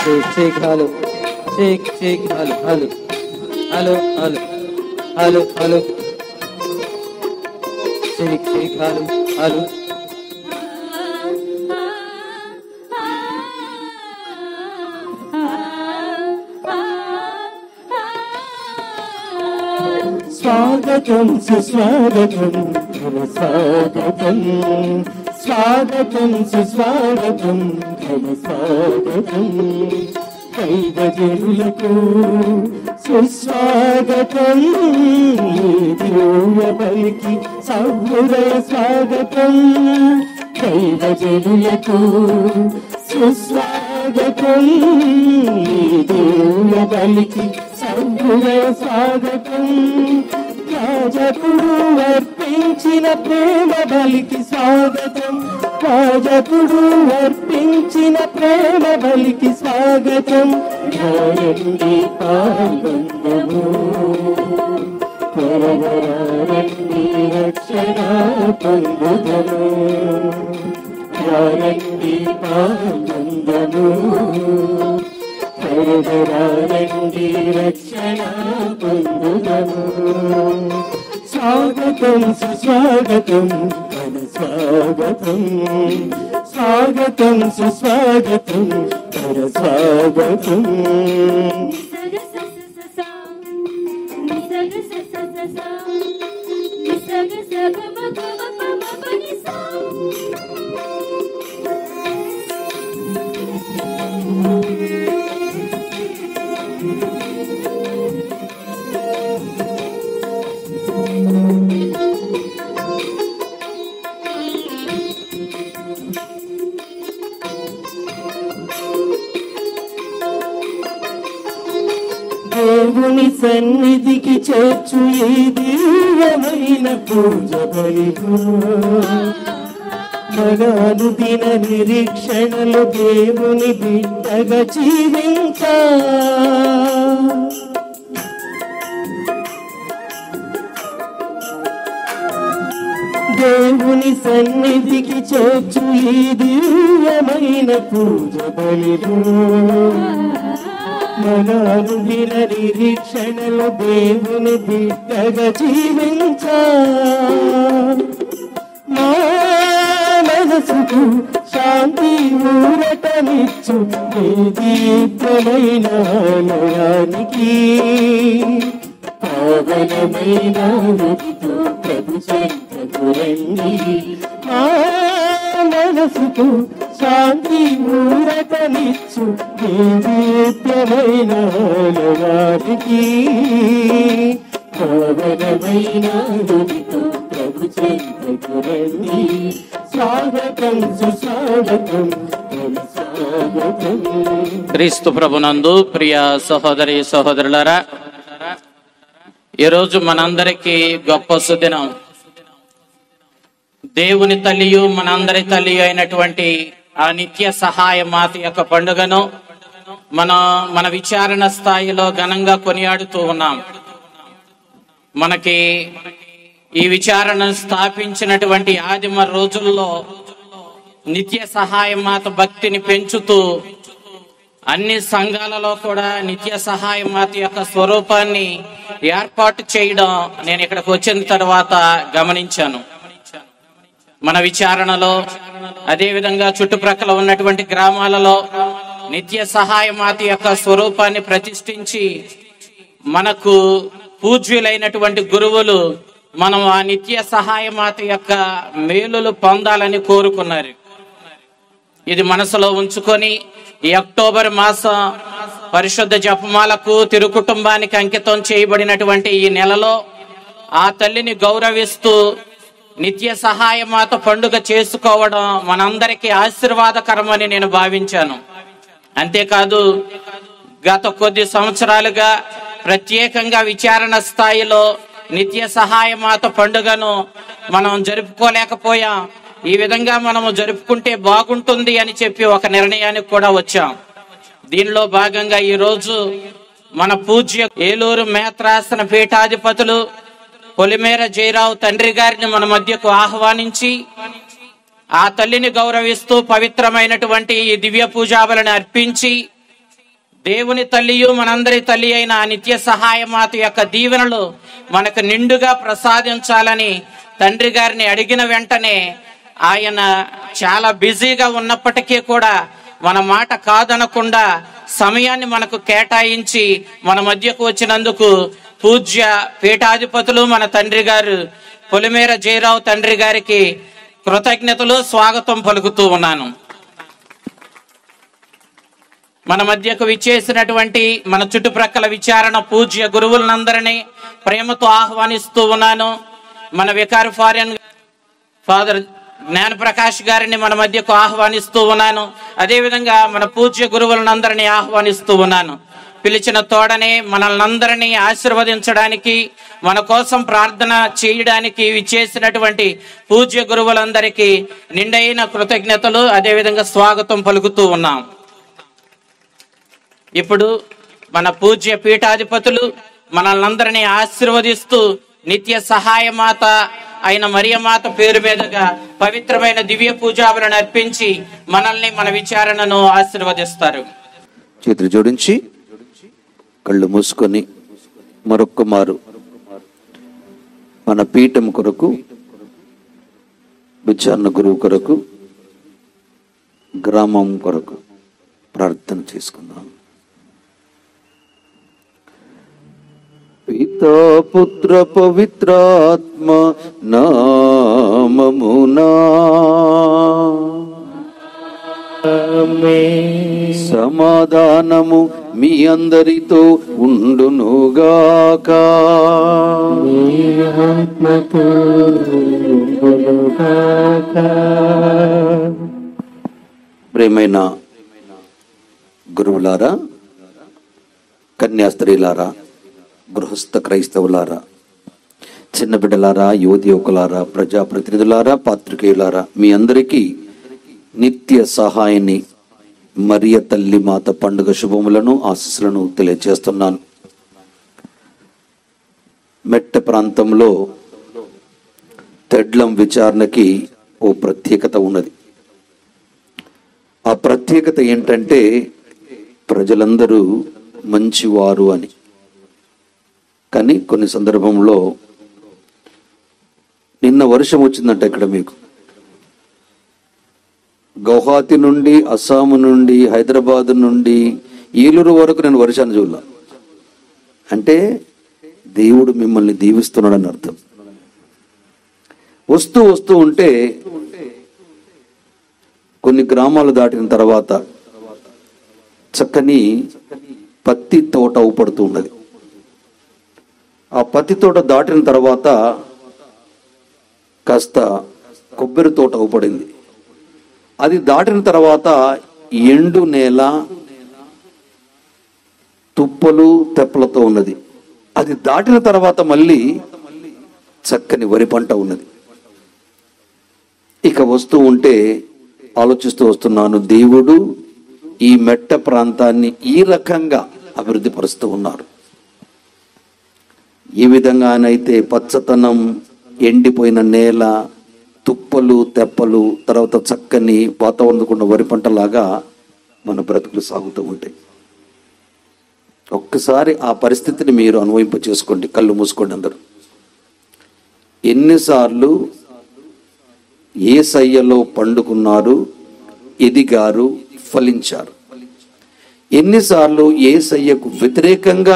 Shake, shake, hello. Shake, shake, hello, hello. Hello, hello. Hello, hello. Shake, shake, hello, hello. స్వాగతం సుస్వాగతం ఘన స్వాగతం స్వాగతం సుస్వాగతం ఘన స్వాగతం కైదజనులకు సుస్వాగతం దివ్య పలికి సహృదయ స్వాగతం కైదజనులకు సుస్వాగతం దివ్య పలికి సహృదయ స్వాగతం రాజకుడు అర్పించిన ప్రేమ బలికి స్వాగతం రాజకుడు అర్పించిన ప్రేమ బలికి స్వాగతం రండి పాల్గొందము త్వరగరండి రక్షణ పొందుదము రండి పాల్గొందము త్వరగరండి రక్షణ పొందుదము స్వాగతం సుస్వాగతం ఘన స్వాగతం స్వాగతం సుస్వాగతం ఘన స్వాగతం దేవుని సన్నిధికి చేర్చు ఈ దివ్యమైన పూజ బలిలో మన అనుదిన నిరీక్షణలు దేవుని బిడ్డగా జీవించా దేవుని సన్నిధికి చేర్చు ఈ దివ్యమైన పూజ బలిలో మన అనుదిన నిరీక్షణలు దేవుని బిడ్డగా జీవించా మా మనసుకు శాంతి ఊరటనిచ్చు నీ దీప్యమైన ఆలయానికి పావనమైన రుచితో ప్రభు చెంతకు రండి మా మనసుకు శాంతి ఊరటనిచ్చు నీ దీప్యమైన ఆలయానికి పావనమైన రుచితో ప్రభు చెంతకు రండి స్వాగతం సుస్వాగతం స్వాగతం క్రీస్తు ప్రభునందు ప్రియ సహోదరి సహోదరులారా ఈరోజు మనందరికీ గొప్ప సుదినం దేవుని తల్లియు మనందరి తల్లి అయినటువంటి ఆ నిత్య సహాయ మాత యొక్క పండుగను మన మన విచారణ స్థాయిలో ఘనంగా కొనియాడుతూ ఉన్నాం మనకి ఈ విచారణను స్థాపించినటువంటి ఆదిమ రోజుల్లో నిత్య సహాయ మాత భక్తిని పెంచుతూ అన్ని సంఘాలలో కూడా నిత్య సహాయ మాత యొక్క స్వరూపాన్ని ఏర్పాటు చేయడం నేను ఇక్కడికి వచ్చిన తర్వాత గమనించాను మన విచారణలో అదే విధంగా చుట్టుప్రక్కల ఉన్నటువంటి గ్రామాలలో నిత్య సహాయ మాత యొక్క స్వరూపాన్ని ప్రతిష్ఠించి మనకు పూజ్యులైనటువంటి గురువులు మనం ఆ నిత్య సహాయ మాత యొక్క మేలులు పొందాలని కోరుకున్నారు ఇది మనసులో ఉంచుకొని ఈ అక్టోబర్ మాసం పరిశుద్ధ జపమాలకు తిరుకుటుంబానికి అంకితం చేయబడినటువంటి ఈ నెలలో ఆ తల్లిని గౌరవిస్తూ నిత్య సహాయమాత పండుగ చేసుకోవడం మనందరికీ ఆశీర్వాదకరమని నేను భావించాను అంతేకాదు గత కొద్ది సంవత్సరాలుగా ప్రత్యేకంగా విచారణ స్థాయిలో నిత్య సహాయమాత పండుగను మనం జరుపుకోలేకపోయాం ఈ విధంగా మనము జరుపుకుంటే బాగుంటుంది అని చెప్పి ఒక నిర్ణయానికి కూడా వచ్చాం దీనిలో భాగంగా ఈ రోజు మన పూజ్య ఏలూరు మేత్రాసన పీఠాధిపతులు పొలిమేర జయరావు తండ్రి గారిని మన మధ్యకు ఆహ్వానించి ఆ తల్లిని గౌరవిస్తూ పవిత్రమైనటువంటి ఈ దివ్య పూజాబలను అర్పించి దేవుని తల్లియు మనందరి తల్లి అయిన ఆ నిత్య సహాయమాత యొక్క దీవెనలు మనకు నిండుగా ప్రసాదించాలని తండ్రి గారిని అడిగిన వెంటనే ఆయన చాలా బిజీగా ఉన్నప్పటికీ కూడా మన మాట కాదనకుండా సమయాన్ని మనకు కేటాయించి మన మధ్యకు వచ్చినందుకు పూజ్య పీఠాధిపతులు మన తండ్రి గారు పొలిమేర జయరావు తండ్రి గారికి కృతజ్ఞతలు స్వాగతం పలుకుతూ ఉన్నాను మన మధ్యకు విచ్చేసినటువంటి మన చుట్టుప్రక్కల విచారణ పూజ్య గురువులందరినీ ప్రేమతో ఆహ్వానిస్తూ ఉన్నాను మన వికార్ ఫారెన్ ఫాదర్ జ్ఞాన ప్రకాష్ గారిని మన మధ్యకు ఆహ్వానిస్తూ ఉన్నాను అదేవిధంగా మన పూజ్య గురువులందరినీ ఆహ్వానిస్తూ ఉన్నాను పిలిచిన తోడనే మనల్నందరినీ ఆశీర్వదించడానికి మన కోసం ప్రార్థన చేయడానికి విచ్చేసినటువంటి పూజ్య గురువులందరికీ నిండైన కృతజ్ఞతలు అదేవిధంగా స్వాగతం పలుకుతూ ఉన్నాం ఇప్పుడు మన పూజ్య పీఠాధిపతులు మనల్నందరినీ ఆశీర్వదిస్తూ నిత్య సహాయమాత అయిన మరియమాత పేరు మీదుగా పవిత్రమైన దివ్య పూజాలను అర్పించి మనల్ని మన విచారణను ఆశీర్వదిస్తారు చేతులు జోడించి కళ్ళు మూసుకొని మరొక్క మారు మన పీఠం కొరకు విచారణ గురువు కొరకు గ్రామం కొరకు ప్రార్థన చేసుకుందాం పితా పుత్ర పవిత్రాత్మ నామమునా సమాధానము మీ అందరితో ఉండునుగాక ఆత్మతో ఉండునుగాక. ప్రేమైన గురువులారా కన్యాస్త్రీలారా గృహస్థ క్రైస్తవులారా చిన్న బిడ్డలారా యువతి యువకులారా ప్రజాప్రతినిధులారా పాత్రికేయులారా మీ అందరికీ నిత్య సహాయాన్ని మరియ తల్లి మాత పండుగ శుభములను ఆశీస్సులను తెలియజేస్తున్నాను మెట్ట ప్రాంతంలో తెడ్లం విచారణకి ఓ ప్రత్యేకత ఉన్నది ఆ ప్రత్యేకత ఏంటంటే ప్రజలందరూ మంచివారు అని కానీ కొన్ని సందర్భంలో నిన్న వర్షం వచ్చిందంట ఇక్కడ మీకు గౌహాతి నుండి అస్సాం నుండి హైదరాబాద్ నుండి ఏలూరు వరకు నేను వర్షాన్ని చూడాల అంటే దేవుడు మిమ్మల్ని దీవిస్తున్నాడని అర్థం వస్తూ వస్తూ ఉంటే కొన్ని గ్రామాలు దాటిన తర్వాత చక్కని పత్తి తోట ఊపడుతూ ఉన్నది ఆ పత్తి తోట దాటిన తర్వాత కాస్త కొబ్బరి తోట ఊపడింది అది దాటిన తర్వాత ఎండు నేల తుప్పలు తెప్పలతో ఉన్నది అది దాటిన తర్వాత మళ్ళీ చక్కని వరి పంట ఉన్నది ఇక వస్తూ ఉంటే ఆలోచిస్తూ వస్తున్నాను దేవుడు ఈ మెట్ట ప్రాంతాన్ని ఈ రకంగా అభివృద్ధి పరుస్తూ ఉన్నారు ఈ విధంగానైతే పచ్చతనం ఎండిపోయిన నేల తుప్పలు తెప్పలు తర్వాత చక్కని వాతావరణం ఉన్న వరి పంటలాగా మన బ్రతుకులు సాగుతూ ఉంటాయి ఒక్కసారి ఆ పరిస్థితిని మీరు అనుభవింప చేసుకోండి కళ్ళు మూసుకోండి అందరూ ఎన్నిసార్లు ఏ సయ్యలో పండుకున్నారు ఎదిగారు ఫలించారు ఎన్నిసార్లు ఏ సయ్యకు వ్యతిరేకంగా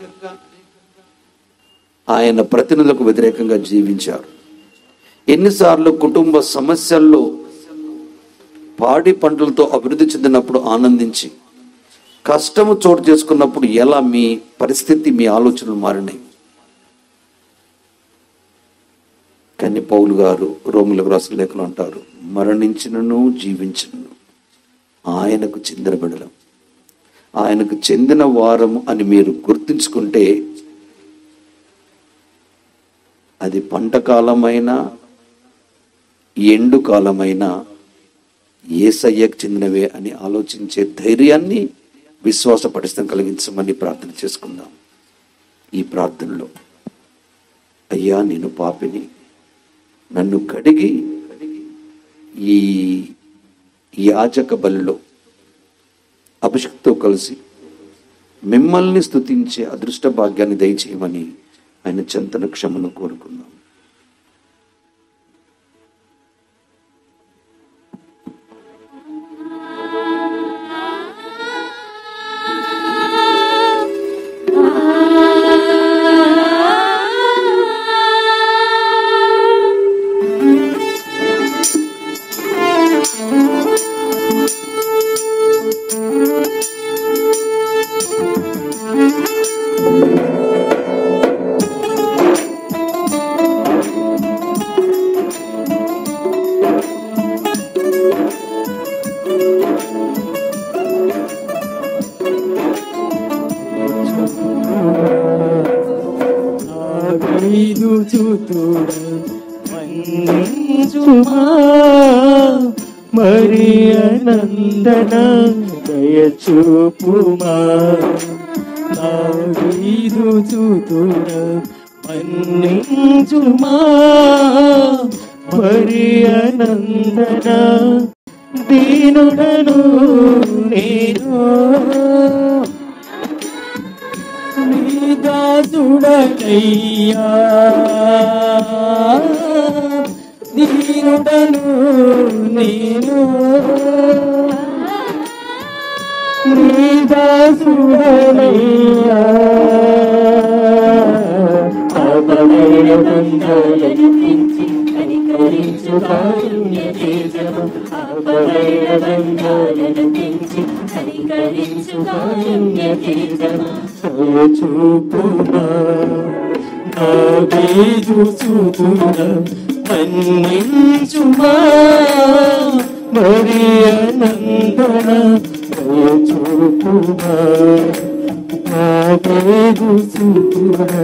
ఆయన ప్రతినిధులకు వ్యతిరేకంగా జీవించారు ఎన్నిసార్లు కుటుంబ సమస్యల్లో పాడి పంటలతో అభివృద్ధి చెందినప్పుడు ఆనందించి కష్టము చోటు చేసుకున్నప్పుడు ఎలా మీ పరిస్థితి మీ ఆలోచనలు మారినాయి కానీ పౌలు గారు రోమిలకు రాసిన లేఖలు అంటారు మరణించినను జీవించినను ఆయనకు చెందిన బిడలం ఆయనకు చెందిన వారము అని మీరు గుర్తుంచుకుంటే అది పంట కాలమైనా ఎండు కాలమైనా ఏసయ్యకు చెందినవే అని ఆలోచించే ధైర్యాన్ని విశ్వాస పరిస్థితి కలిగించమని ప్రార్థన చేసుకుందాం ఈ ప్రార్థనలో అయ్యా నేను పాపిని నన్ను కడిగి ఈ యాజక బలిలో అభిషక్తో కలిసి మిమ్మల్ని స్తుతించే అదృష్ట భాగ్యాన్ని దయచేయమని ఆయన చెంతన క్షమను కోరుకుందాం ఐదు చూతుడ మంజుమా మరి అనందన దయచూపుమా ఐదు చూతుడ మన్నించుమా మరి అనందన దీనుడను నేను దాసుడయ్యా దీనుడను నేను నీ దాసుడయ్యా అపమైన బంధాలను పెంచి కనికరించు కారుణ్య తేజము అపమైన బంధాలను పెంచి కనికరించు కారుణ్య తేజము చూపుమా నాగేజు చూతున మన్నించుమా మరి అనందన చూపుమా నాగేజు చూతునా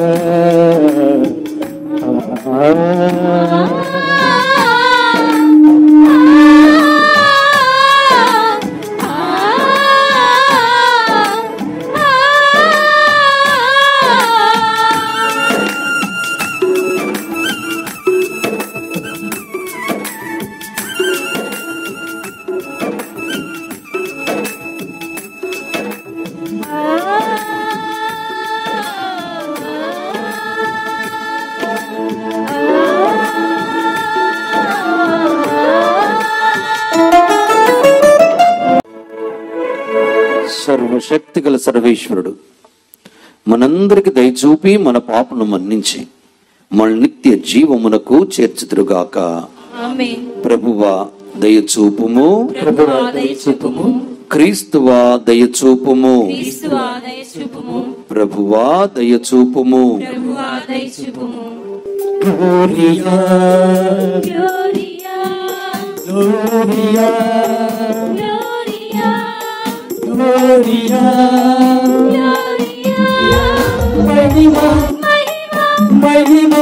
సర్వశక్తి గల సర్వేశ్వరుడు మనందరికి దయచూపి మన పాపను మన్నించి మన నిత్య జీవమునకు చేర్చుదురుగాక ఆమేన్ ప్రభువా దయచూపుము ప్రభువా దయచూపుము క్రీస్తువా దయచూపుము క్రీస్తు ఆదయచూపుము ప్రభువా దయచూపుము ప్రభువా దయచూపుము Gloria, గ్లోరియా Gloria, గ్లోరియా Gloria, గ్లోరియా మహిమ మహిమ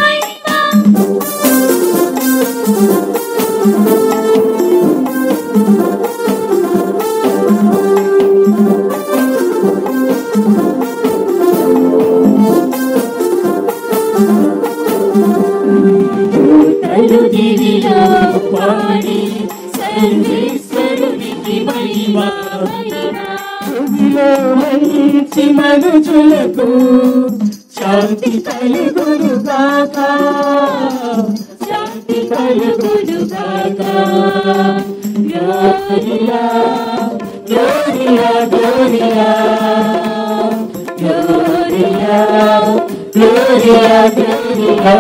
తలు దివిలో పాడి సర్వేశ్వరునికి మహిమ మహిమ భూమిలో మంచి మనుషులకు శాంతి కలుగును కాక శాంతి కలుగును గాక Gloria Gloria Gloria Gloria Gloria Gloria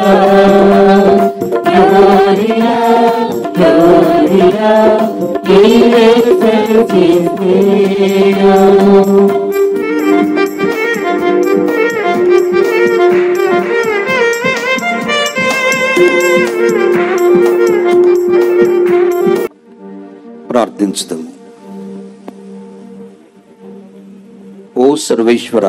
Gloria Gloria నీవే సర్వేశ్వరుడు ప్రార్థించుదాము ఓ సర్వేశ్వర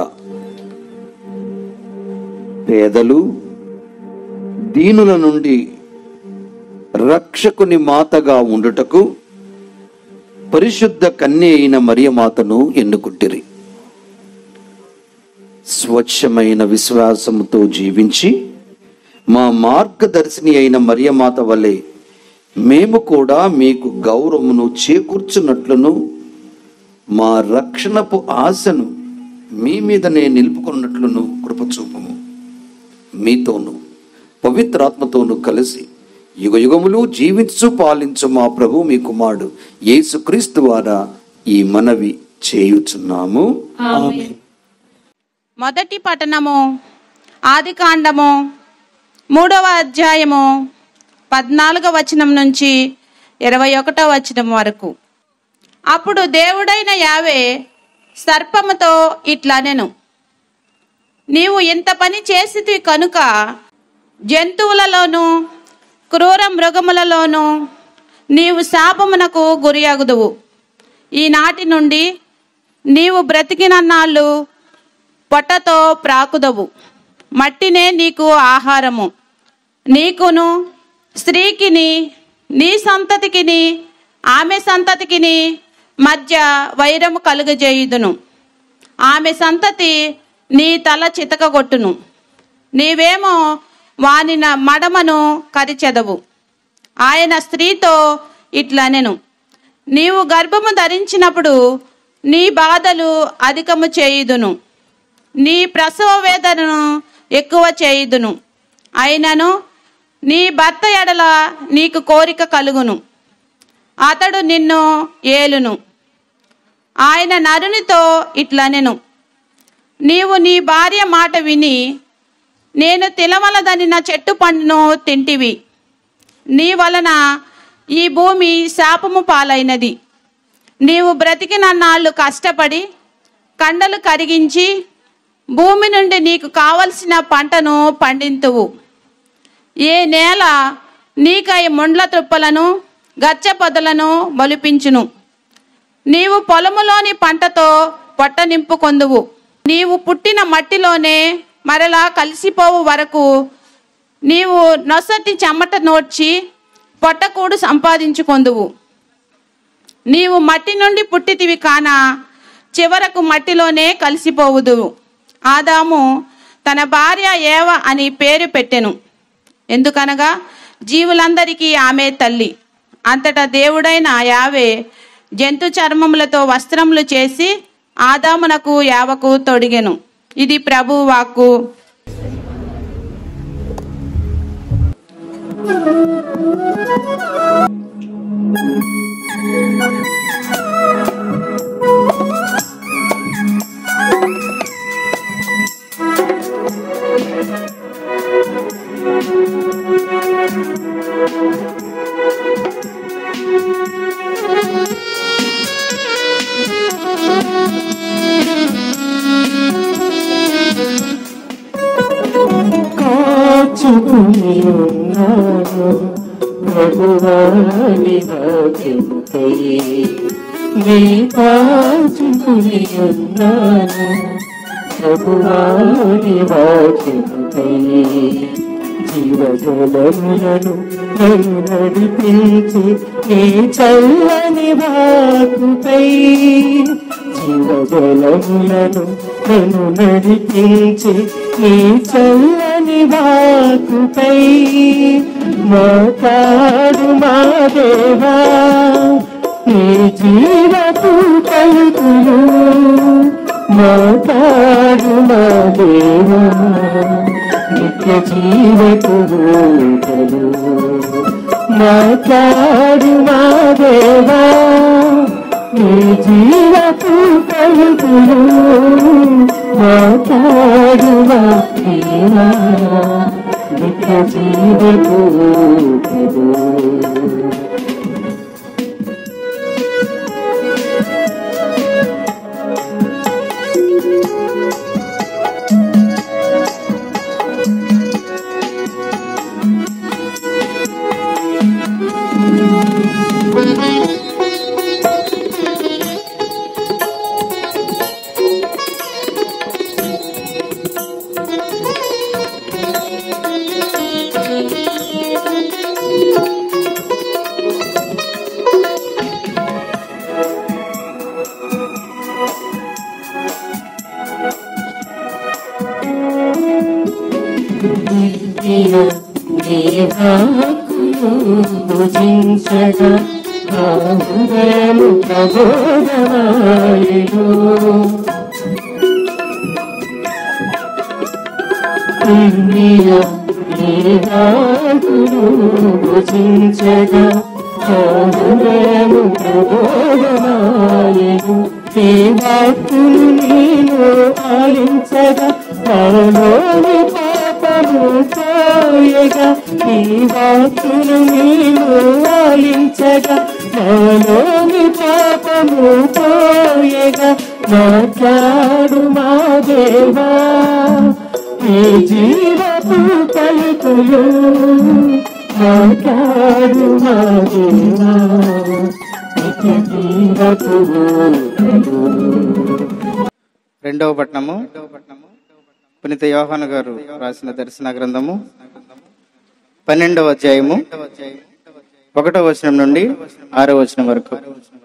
పేదలు దీనుల నుండి రక్షకుని మాతగా ఉండుటకు పరిశుద్ధ కన్య అయిన మరియమాతను ఎన్నుకుంటిరి స్వచ్ఛమైన విశ్వాసముతో జీవించి మా మార్గదర్శిని అయిన మరియమాత వలె మేము కూడా మీకు గౌరవమును చేకూర్చున్నట్లును మా రక్షణపు ఆశను మీ మీదనే నిలుపుకున్నట్లును కృప చూపము మీతోను పవిత్రాత్మతోను కలిసి యుగ యుగములు జీవించు పాలించు మా ప్రభు మీ కుమారుడు యేసుక్రీస్తు ద్వారా ఈ మనవి చేయుచున్నాము మొదటి పట్టణము ఆది కాండము మూడవ అధ్యాయము పద్నాలుగవ వచనం నుంచి ఇరవై ఒకటో వచనం వరకు అప్పుడు దేవుడైన యావే సర్పముతో ఇట్లా నేను నీవు ఇంత పని చేసితివి కనుక జంతువులలోను క్రూర మృగములలోను నీవు శాపమునకు గురియగుదువు ఈనాటి నుండి నీవు బ్రతికిన నాళ్ళు పొట్టతో ప్రాకుదవు మట్టినే నీకు ఆహారము నీకును స్త్రీకిని నీ సంతతికిని ఆమె సంతతికిని మధ్య వైరము కలుగజేయుదును ఆమె సంతతి నీ తల చితకగొట్టును నీవేమో వాని న- మడమను కరిచెదవు ఆయన స్త్రీతో ఇట్లనెను నీవు గర్భము ధరించినప్పుడు నీ బాధలు అధికము చేయుదును నీ ప్రసవ వేదనను ఎక్కువ చేయుదును అయినను నీ భర్త ఎడల నీకు కోరిక కలుగును అతడు నిన్ను ఏలును ఆయన నరునితో ఇట్లనెను నీవు నీ భార్య మాట విని నేను తినవలదనిన చెట్టు పండును తింటివి నీ వలన ఈ భూమి శాపము పాలైనది నీవు బ్రతికిన నాళ్ళు కష్టపడి కండలు కరిగించి భూమి నుండి నీకు కావలసిన పంటను పండింతువు ఏ నేల నీకై ముండ్ల త్రుప్పలను గచ్చ పొదలను మొలిపించును నీవు పొలములోని పంటతో పొట్ట నింపుకొందువు నీవు పుట్టిన మట్టిలోనే మరలా కలిసిపోవు వరకు నీవు నొసటి చెమట నోడ్చి పొట్టకూడు సంపాదించుకొందువు నీవు మట్టి నుండి పుట్టితివి కాన చివరకు మట్టిలోనే కలిసిపోవుదు ఆదాము తన భార్య ఏవ అని పేరు పెట్టెను ఎందుకనగా జీవులందరికీ ఆమె తల్లి అంతటా దేవుడైన యావే జంతు చర్మములతో వస్త్రములు చేసి ఆదామునకు యావకు తొడిగెను ఇది ప్రభు వాక్కు కాచుకుని ఉన్నాను ప్రభువాని భాగ్యముకై నీ కాచుకుని ఉన్నాను ప్రభువాని భాగ్యముకై జీవజలములను నన్ను నడిపించి నీ చల్లని వాకుపై జీవజలములను నన్ను నడిపించి నీ చల్లని వాకుపై మోకాడు మా దేవా నీ జీవపు కలుగులు మోకాడు మా దేవా నిత్య జీవపు రూపలు మాట్లాడు మా దేవా నీ జీవపు కలుగులు మాట్లాడు మా దేవా నిత్య జీవపు రూపలు భుజించగా హృదయము ప్రబోధమాయను ప్రియ నీరాకులు భుజించగా చదువేము ప్రబోధనాయను ఈ వాక్కులు నేను ఆలించగా నాలోని పాపము పోయగా ఈ వాక్కులు నేను ఆలించగా నాలోని పాపము పోయగా మాట్లాడు మా దేవా ఈ జీవపు పలుకులు మాట్లాడు మా దేవా నిత్య జీవపు ఊటలు. రెండవ పట్నము పునీత యోహాను గారు రాసిన దర్శన గ్రంథము పన్నెండవ అధ్యాయము ఒకటో వచనం నుండి ఆరో వచనం వరకు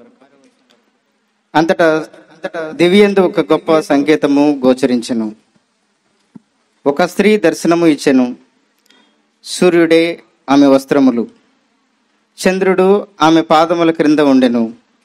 అంతటా దివ్యందు ఒక గొప్ప సంకేతము గోచరించెను ఒక స్త్రీ దర్శనము ఇచ్చెను సూర్యుడే ఆమె వస్త్రములు చంద్రుడు ఆమె పాదముల క్రింద ఉండెను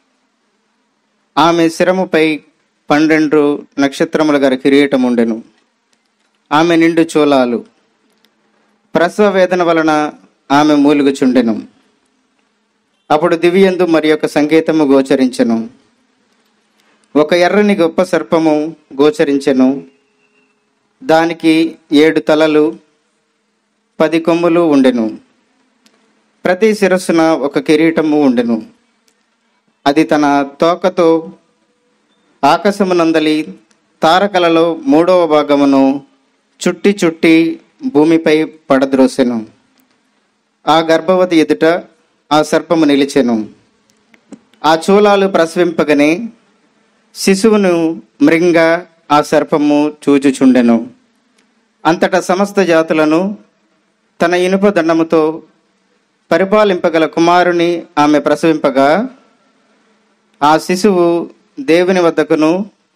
ఆమె శిరముపై పన్నెండు నక్షత్రముల గల కిరీటం ఉండెను ఆమె నిండు చోళాలు ప్రసవ వేదన వలన ఆమె మూలుగుచుండెను అప్పుడు దివ్యందు మరి యొక్క సంకేతము గోచరించెను ఒక ఎర్రని గొప్ప సర్పము గోచరించెను దానికి ఏడు తలలు పది కొమ్ములు ఉండెను ప్రతి శిరస్సున ఒక కిరీటము ఉండెను అది తన తోకతో ఆకాశమునందలి తారకలలో మూడవ భాగమును చుట్టి చుట్టి భూమిపై పడద్రోసెను ఆ గర్భవతి ఎదుట ఆ సర్పము నిలిచెను ఆ చూలాలు ప్రసవింపగనే శిశువును మృంగ ఆ సర్పము చూచుచుండెను అంతటా సమస్త జాతులను తన ఇనుప దండముతో పరిపాలింపగల కుమారుని ఆమె ప్రసవింపగా ఆ శిశువు దేవుని వద్దకును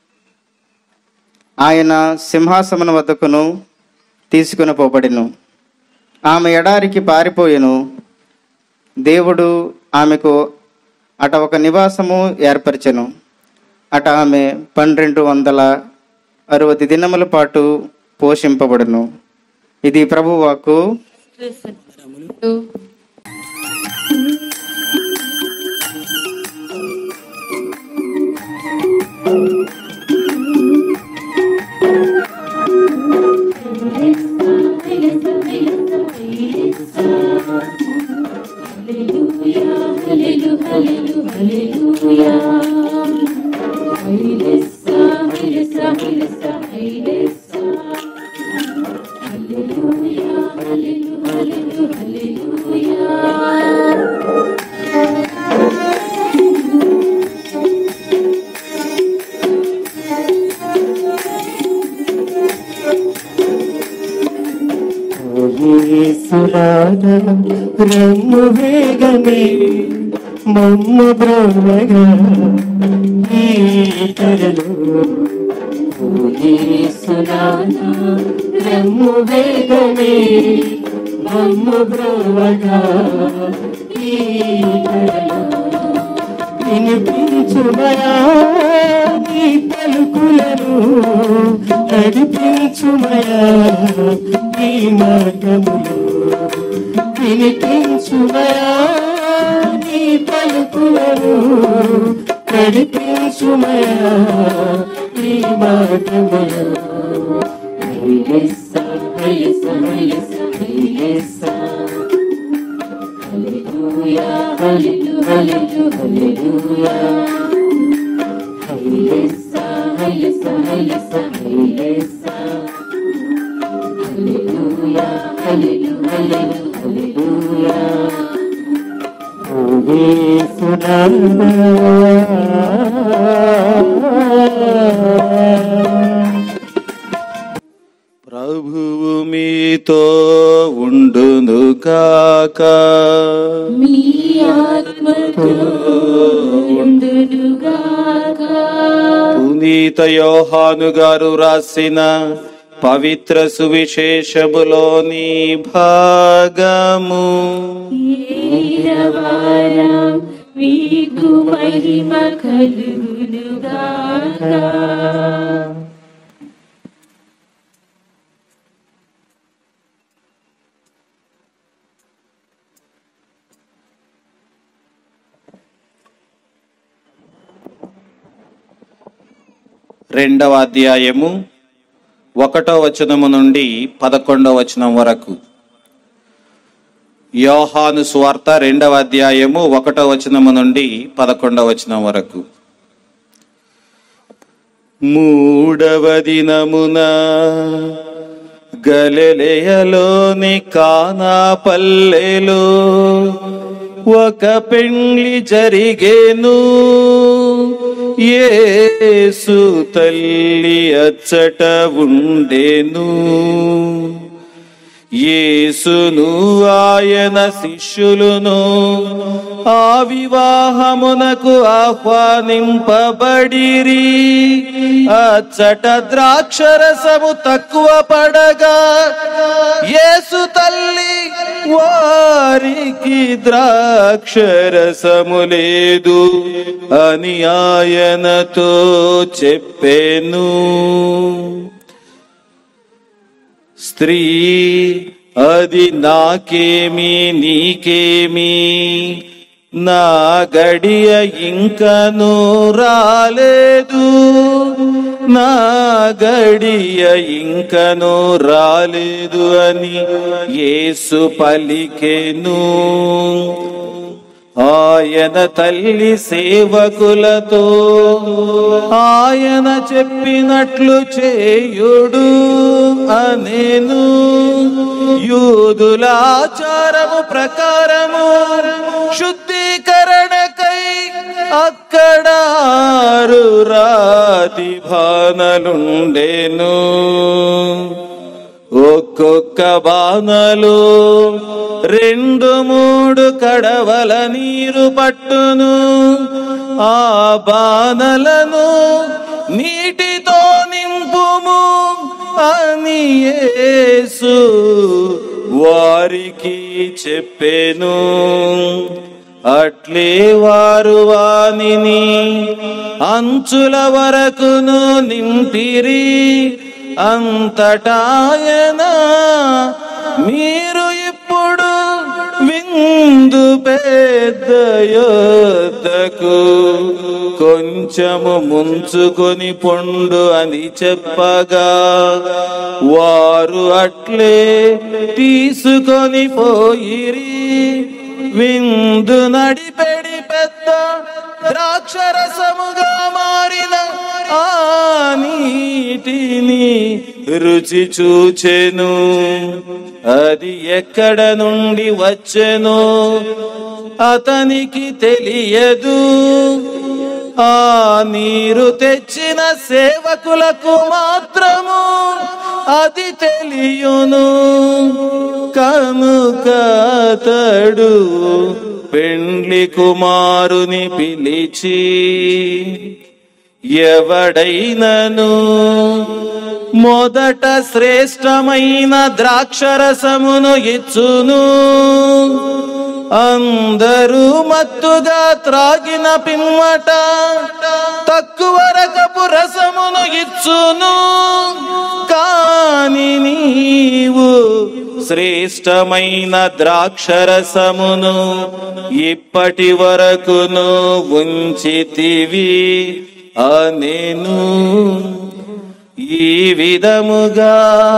ఆయన సింహాసనం వద్దకును తీసుకుని పోబడిను ఆమె ఎడారికి పారిపోయెను దేవుడు ఆమెకు అట ఒక నివాసము ఏర్పరిచెను అట ఆమె పన్నెండు వందల అరవది దినముల పాటు పోషింపబడును ఇది ప్రభువాకు యేసురాధనం రమ్ము వేగమే మమ్ము బ్రహ్మగా ఈ తరలో యేసురాధనం రమ్ము వేగమే మమ్ము బ్రహ్మగా ఈ తరలో వినిపించుమయా నీ పలుకులను నడిపించుమయా నీ మార్గములు వినిపించుమయా నీ పలుకులను నడిపించుమయా నీ మార్గములు హైలెస్స, హైలెస్స, హైలెస్స, హైలెస్స. హల్లెలూయా, హల్లెలూయా, హల్లెలూయా. హైలెస్స, హైలెస్స, హైలెస్స, హైలెస్స. హల్లెలూయా, హల్లెలూయా, హల్లెలూయా. ఓ యేసునాథా. ప్రభువు మీతో ఉండును కాక మీ ఆత్మతో ఉండునుగాక పునీత యోహాను గారు రాసిన పవిత్ర సువిశేషములోని భాగము ఈరవారం మీకు మహిమ కలుగునుగాక రెండవ అధ్యాయము ఒకటో వచనము నుండి పదకొండవ వచనం వరకు యోహాను సువార్త రెండవ అధ్యాయము ఒకటో వచనము నుండి పదకొండవ వచనం వరకు మూడవ దినమున గలెలయలోని కానా పల్లెలో ఒక పెండ్లి జరిగేను యేసు తల్లి అచ్చట ఉండేను యేసును ఆయన శిష్యులును ఆ వివాహమునకు ఆహ్వానింపబడిరి అచ్చట ద్రాక్షరసము తక్కువ పడగా యేసు తల్లి వారికి ద్రాక్షరసము లేదు అని ఆయనతో చెప్పెను స్త్రీ అది నాకేమి నీకేమి నా గడియ ఇంకను రాలేదు నా గడియ ఇంకను రాలేదు అని యేసు పలికెను ఆయన తల్లి సేవకులతో ఆయన చెప్పినట్లు చేయుడు అనేను యూదులాచారము ప్రకారము శుద్ధీకరణకై అక్కడ ఆరు రాతి భానలుండేను ఒక్కొక్క బాణలు రెండు మూడు కడవల నీరు పట్టును ఆ బాణలను నీటితో నింపుము అని యేసు వారికి చెప్పెను అట్లే వారు వానిని అంచుల వరకును నింపిరి అంతటాయన మీరు ఇప్పుడు విందు పెద్ద యొద్దకు కొంచెము ముంచుకొని పొండు అని చెప్పగా వారు అట్లే తీసుకొని పోయిరి విందు నడిపెడి పెద్ద ద్రాక్షరసముగా మారిన ఆ నీటిని రుచి చూచెను అది ఎక్కడ నుండి వచ్చెను అతనికి తెలియదు ఆ నీరు తెచ్చిన సేవకులకు మాత్రము అది తెలియను కనుక అతడు పెండ్లి కుమారుని పిలిచి ఎవడైనను మొదట శ్రేష్టమైన ద్రాక్షరసమును ఇచ్చును అందరూ మత్తుగా త్రాగిన పిమ్మట తక్కువ రకపు రసమును ఇచ్చును కాని నీవు శ్రేష్టమైన ద్రాక్షరసమును ఇప్పటి వరకును ఉంచితివి అనేను ఈ విధముగా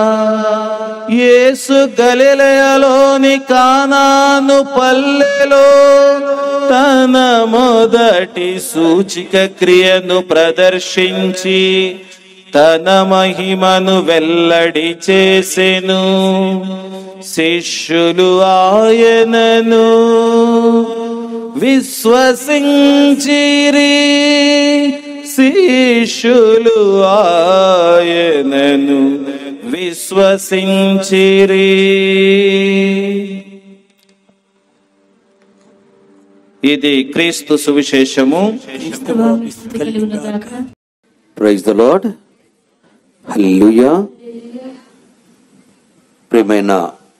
యేసు గలిలయలోని కానాను పల్లెలో తన మొదటి సూచిక క్రియను ప్రదర్శించి తన మహిమను వెల్లడి చేసెను శిష్యులు ఆయనను విశ్వసించిరి శిష్యులు ఆయనను విశ్వసించిరి ఇది క్రీస్తు సువిశేషము కలుగునుగాక ప్రైజ్ ద లార్డ్ హల్లెలూయా ప్రియమైన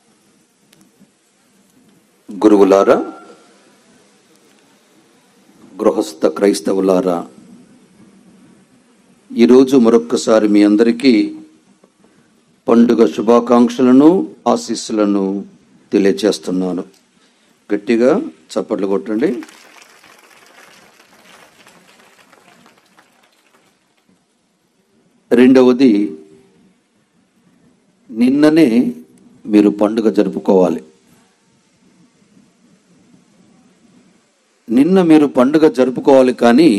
గురువులారా గృహస్థ క్రైస్తవులారా ఈరోజు మరొక్కసారి మీ అందరికీ పండుగ శుభాకాంక్షలను ఆశీస్సులను తెలియచేస్తున్నాను గట్టిగా చప్పట్లు కొట్టండి రెండవది నిన్ననే మీరు పండుగ జరుపుకోవాలి నిన్న మీరు పండుగ జరుపుకోవాలి కానీ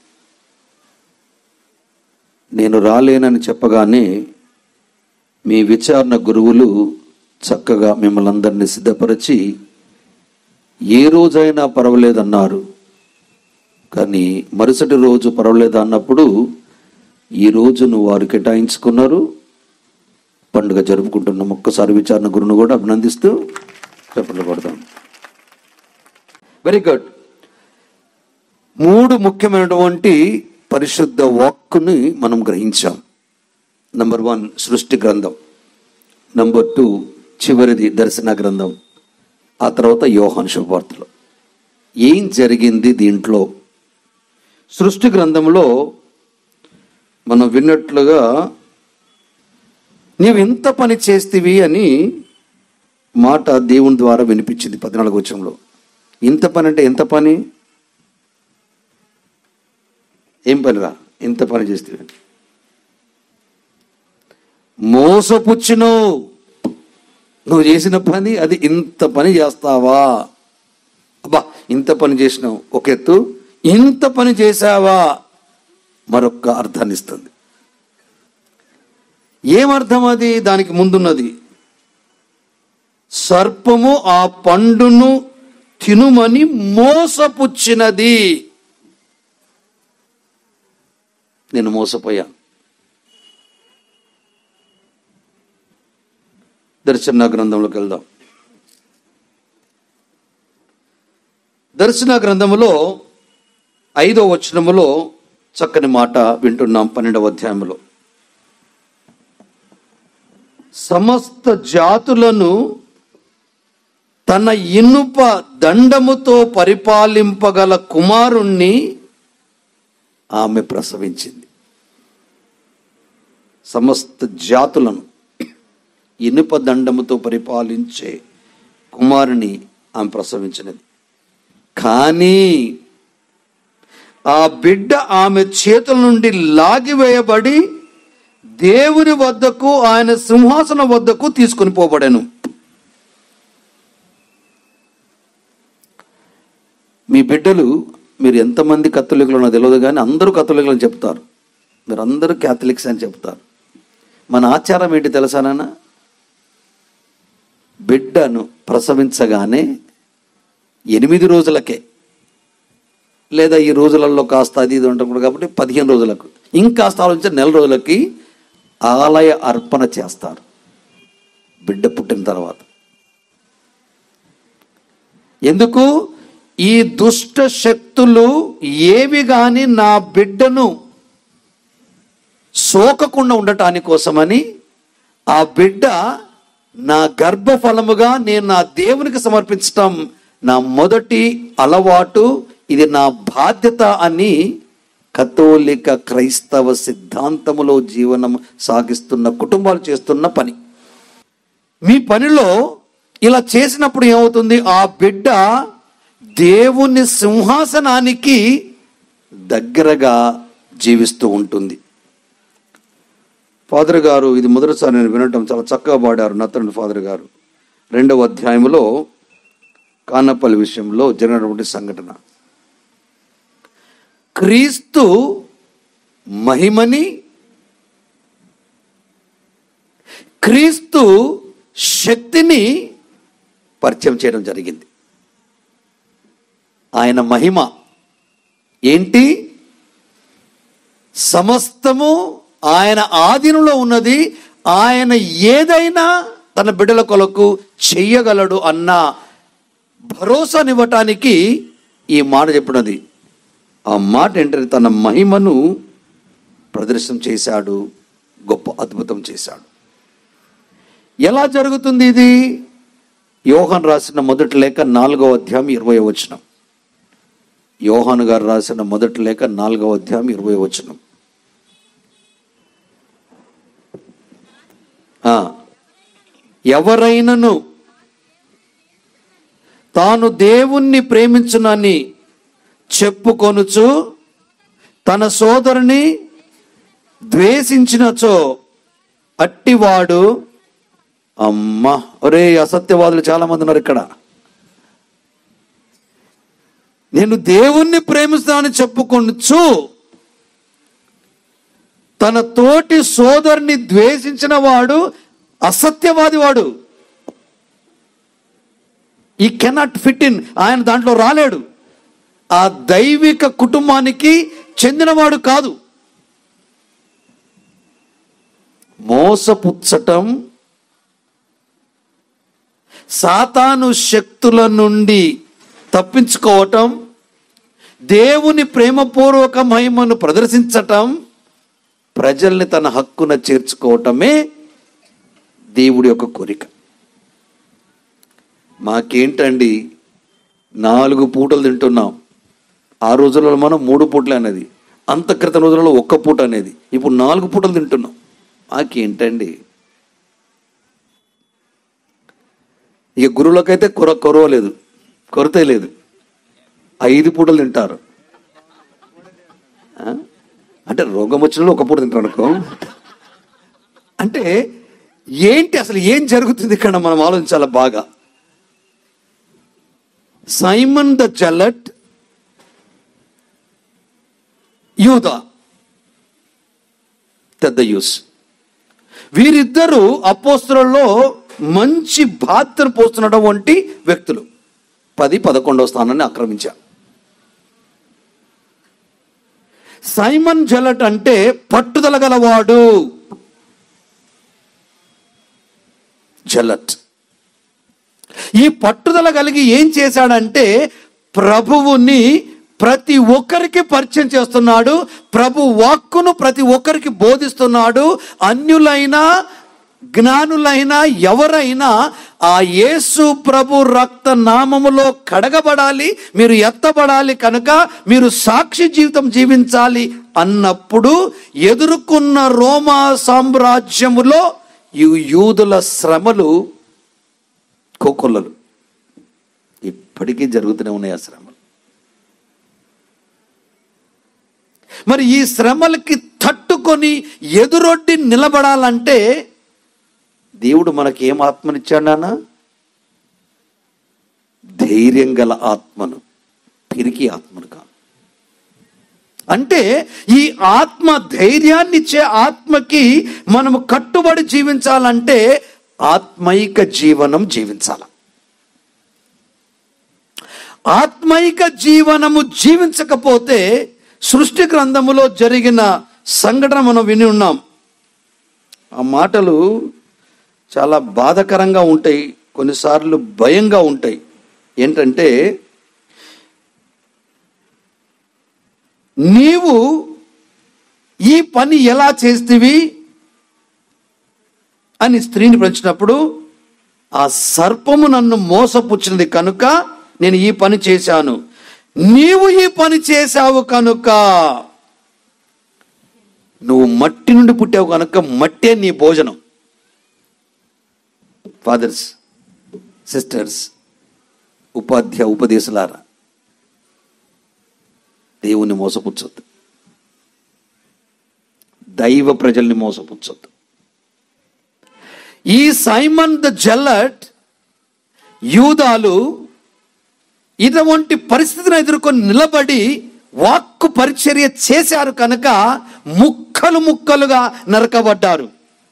నేను రాలేనని చెప్పగానే మీ విచారణ గురువులు చక్కగా మిమ్మల్ని అందరినీ సిద్ధపరిచి ఏ రోజైనా పర్వాలేదన్నారు కానీ మరుసటి రోజు పర్వాలేదు అన్నప్పుడు ఈ రోజును వారు కేటాయించుకున్నారు పండుగ జరుపుకుంటున్నాం ఒక్కసారి విచారణ గురువును కూడా అభినందిస్తూ చెప్పట్లు పడతాం వెరీ గుడ్ మూడు ముఖ్యమైనటువంటి పరిశుద్ధ వాక్కుని మనం గ్రహించాం నంబర్ వన్ సృష్టి గ్రంథం నంబర్ టూ చివరిది దర్శన గ్రంథం ఆ తర్వాత యోహాన్ శుభవార్తలు ఏం జరిగింది దీంట్లో సృష్టి గ్రంథంలో మనం విన్నట్లుగా నీవు ఎంత పని చేస్తేవి అని మాట దేవుని ద్వారా వినిపించింది పద్నాలుగు వచ్చంలో ఇంత పని అంటే ఎంత పని ఏం పనిరా ఇంత పని చేస్తే మోసపుచ్చును నువ్వు చేసిన పని అది ఇంత పని చేస్తావా అబ్బా ఇంత పని చేసినావు ఒక ఎత్తు ఇంత పని చేశావా మరొక అర్థాన్ని ఇస్తుంది ఏమర్థం అది దానికి ముందున్నది సర్పము ఆ పండును తినుమని మోసపుచ్చినది నేను మోసపోయాను దర్శన గ్రంథంలోకి వెళ్దాం దర్శన గ్రంథములో ఐదో వచనములో చక్కని మాట వింటున్నాం పన్నెండవ అధ్యాయంలో సమస్త జాతులను తన ఇనుప దండముతో పరిపాలింపగల కుమారుణ్ణి ఆమె ప్రసవించింది సమస్త జాతులను ఇనుప దండముతో పరిపాలించే కుమారుని ఆమె ప్రసవించినది కానీ ఆ బిడ్డ ఆమె చేతుల నుండి లాగివేయబడి దేవుని వద్దకు ఆయన సింహాసనం వద్దకు తీసుకొని పోబడాను మీ బిడ్డలు మీరు ఎంతమంది కత్తులికులు నాకు తెలియదు కానీ అందరూ కత్తులికులు అని చెప్తారు మీరు అందరూ క్యాథలిక్స్ అని చెప్తారు మన ఆచారం ఏంటి తెలుసా నాన్న బిడ్డను ప్రసవించగానే ఎనిమిది రోజులకే లేదా ఈ రోజులలో కాస్త అది ఇది ఉంటుంది కాబట్టి పదిహేను రోజులకు ఇంకాస్త ఆలోచించి నెల రోజులకి ఆలయ అర్పణ చేస్తారు బిడ్డ పుట్టిన తర్వాత ఎందుకు ఈ దుష్ట శక్తులు ఏవి గాని నా బిడ్డను సోకకుండా ఉండటాని కోసమని ఆ బిడ్డ నా గర్భఫలముగా నేను నా దేవునికి సమర్పించటం నా మొదటి అలవాటు ఇది నా బాధ్యత అని కథోలిక క్రైస్తవ సిద్ధాంతములో జీవనం సాగిస్తున్న కుటుంబాలు చేస్తున్న పని మీ పనిలో ఇలా చేసినప్పుడు ఏమవుతుంది ఆ బిడ్డ దేవుని సింహాసనానికి దగ్గరగా జీవిస్తూ ఉంటుంది ఫాదర్ గారు ఇది మొదటిసారి నేను వినటం చాలా చక్కగా పాడారు నత్తరుని ఫాదర్ గారు రెండవ అధ్యాయంలో కానపల్లి విషయంలో జరిగినటువంటి సంఘటన క్రీస్తు మహిమని క్రీస్తు శక్తిని పరిచయం చేయడం జరిగింది ఆయన మహిమ ఏంటి సమస్తము ఆయన ఆధీనంలో ఉన్నది ఆయన ఏదైనా తన బిడ్డల కొరకు చెయ్యగలడు అన్న భరోసానివ్వటానికి ఈ మాట చెప్పినది ఆ మాట ఏంటంటే తన మహిమను ప్రదర్శన చేశాడు గొప్ప అద్భుతం చేశాడు ఎలా జరుగుతుంది ఇది యోహాన్ రాసిన మొదటి లేఖ నాలుగవ అధ్యాయం ఇరవై వచనం యోహాను గారు రాసిన మొదటి లేఖ నాలుగవ అధ్యాయం ఇరవై వచనం ఆ, ఎవరైనను తాను దేవుణ్ణి ప్రేమించునని చెప్పుకొనుచు తన సోదరుని ద్వేషించినచో అట్టివాడు అమ్మ ఒరే అసత్యవాదులు చాలా మంది ఉన్నారు ఇక్కడ నేను దేవుణ్ణి ప్రేమిస్తానని చెప్పుకొనుచు తన తోటి సోదరుని ద్వేషించిన వాడు అసత్యవాది వాడు ఈ కెనాట్ ఫిట్ ఇన్ ఆయన దాంట్లో రాలేడు ఆ దైవిక కుటుంబానికి చెందినవాడు కాదు మోసపుచ్చటం సాతాను శక్తుల నుండి తప్పించుకోవటం దేవుని ప్రేమపూర్వక మహిమను ప్రదర్శించటం ప్రజల్ని తన హక్కున చేర్చుకోవటమే దేవుడి యొక్క కోరిక మాకేంటండి నాలుగు పూటలు తింటున్నాం ఆ రోజులలో మనం మూడు పూటలు అనేది అంత క్రితం రోజులలో ఒక్క పూట అనేది ఇప్పుడు నాలుగు పూటలు తింటున్నాం మాకేంటండి ఇక గురువులకైతే కొర కొరవ లేదు కొరత లేదు ఐదు పూటలు తింటారు ఆ? అంటే రోగం వచ్చిన ఒక పూట తింటారు అనుకో అంటే ఏంటి అసలు ఏం జరుగుతుంది ఇక్కడ మనం ఆలోచించాలి బాగా సైమన్ ద జలట్ యూదా పెద్ద యూస్ వీరిద్దరూ అపోస్తులలో మంచి బాధ్యతను పోస్తున్నటువంటి వ్యక్తులు పది పదకొండవ స్థానాన్ని ఆక్రమించారు సైమన్ జలట్ అంటే పట్టుదల గలవాడు జలట్ ఈ పట్టుదల కలిగి ఏం చేశాడంటే ప్రభువుని ప్రతి ఒక్కరికి పరిచయం చేస్తున్నాడు ప్రభు వాక్కును ప్రతి ఒక్కరికి బోధిస్తున్నాడు అన్యులైనా జ్ఞానులైన ఎవరైనా ఆ యేసు ప్రభు రక్త నామములో కడగబడాలి మీరు ఎత్తబడాలి కనుక మీరు సాక్షి జీవితం జీవించాలి అన్నప్పుడు ఎదుర్కొన్న రోమా సామ్రాజ్యములో ఈ యూదుల శ్రమలు కోకొల్లలు ఇప్పటికీ జరుగుతూనే ఉన్నాయి ఆ శ్రమలు మరి ఈ శ్రమలకి తట్టుకొని ఎదురొడ్డి నిలబడాలంటే దేవుడు మనకి ఏం ఆత్మనిచ్చాడు నాన్న ధైర్యం గల ఆత్మను పిరికి ఆత్మను కాదు అంటే ఈ ఆత్మ ధైర్యాన్ని ఇచ్చే ఆత్మకి మనము కట్టుబడి జీవించాలంటే ఆత్మైక జీవనం జీవించాల ఆత్మైక జీవనము జీవించకపోతే సృష్టి గ్రంథములో జరిగిన సంఘటన మనం విని ఉన్నాం ఆ మాటలు చాలా బాధకరంగా ఉంటాయి కొన్నిసార్లు భయంగా ఉంటాయి ఏంటంటే నీవు ఈ పని ఎలా చేస్తేవి అని స్త్రీని పెంచినప్పుడు ఆ సర్పము నన్ను మోసపుచ్చినది కనుక నేను ఈ పని చేశాను నీవు ఈ పని చేశావు కనుక నువ్వు మట్టి నుండి పుట్టావు కనుక మట్టే నీ భోజనం ఫాదర్స్ సిస్టర్స్ ఉపాధ్యాయ ఉపదేశులారా దేవుని మోసపుచ్చొద్దు దైవ ప్రజల్ని మోసపుచ్చొద్దు ఈ సైమన్ ద జల్లట్ యూదాలు ఇటువంటి పరిస్థితిని ఎదుర్కొని నిలబడి వాక్కు పరిచర్య చేశారు కనుక ముక్కలు ముక్కలుగా నరకబడ్డారు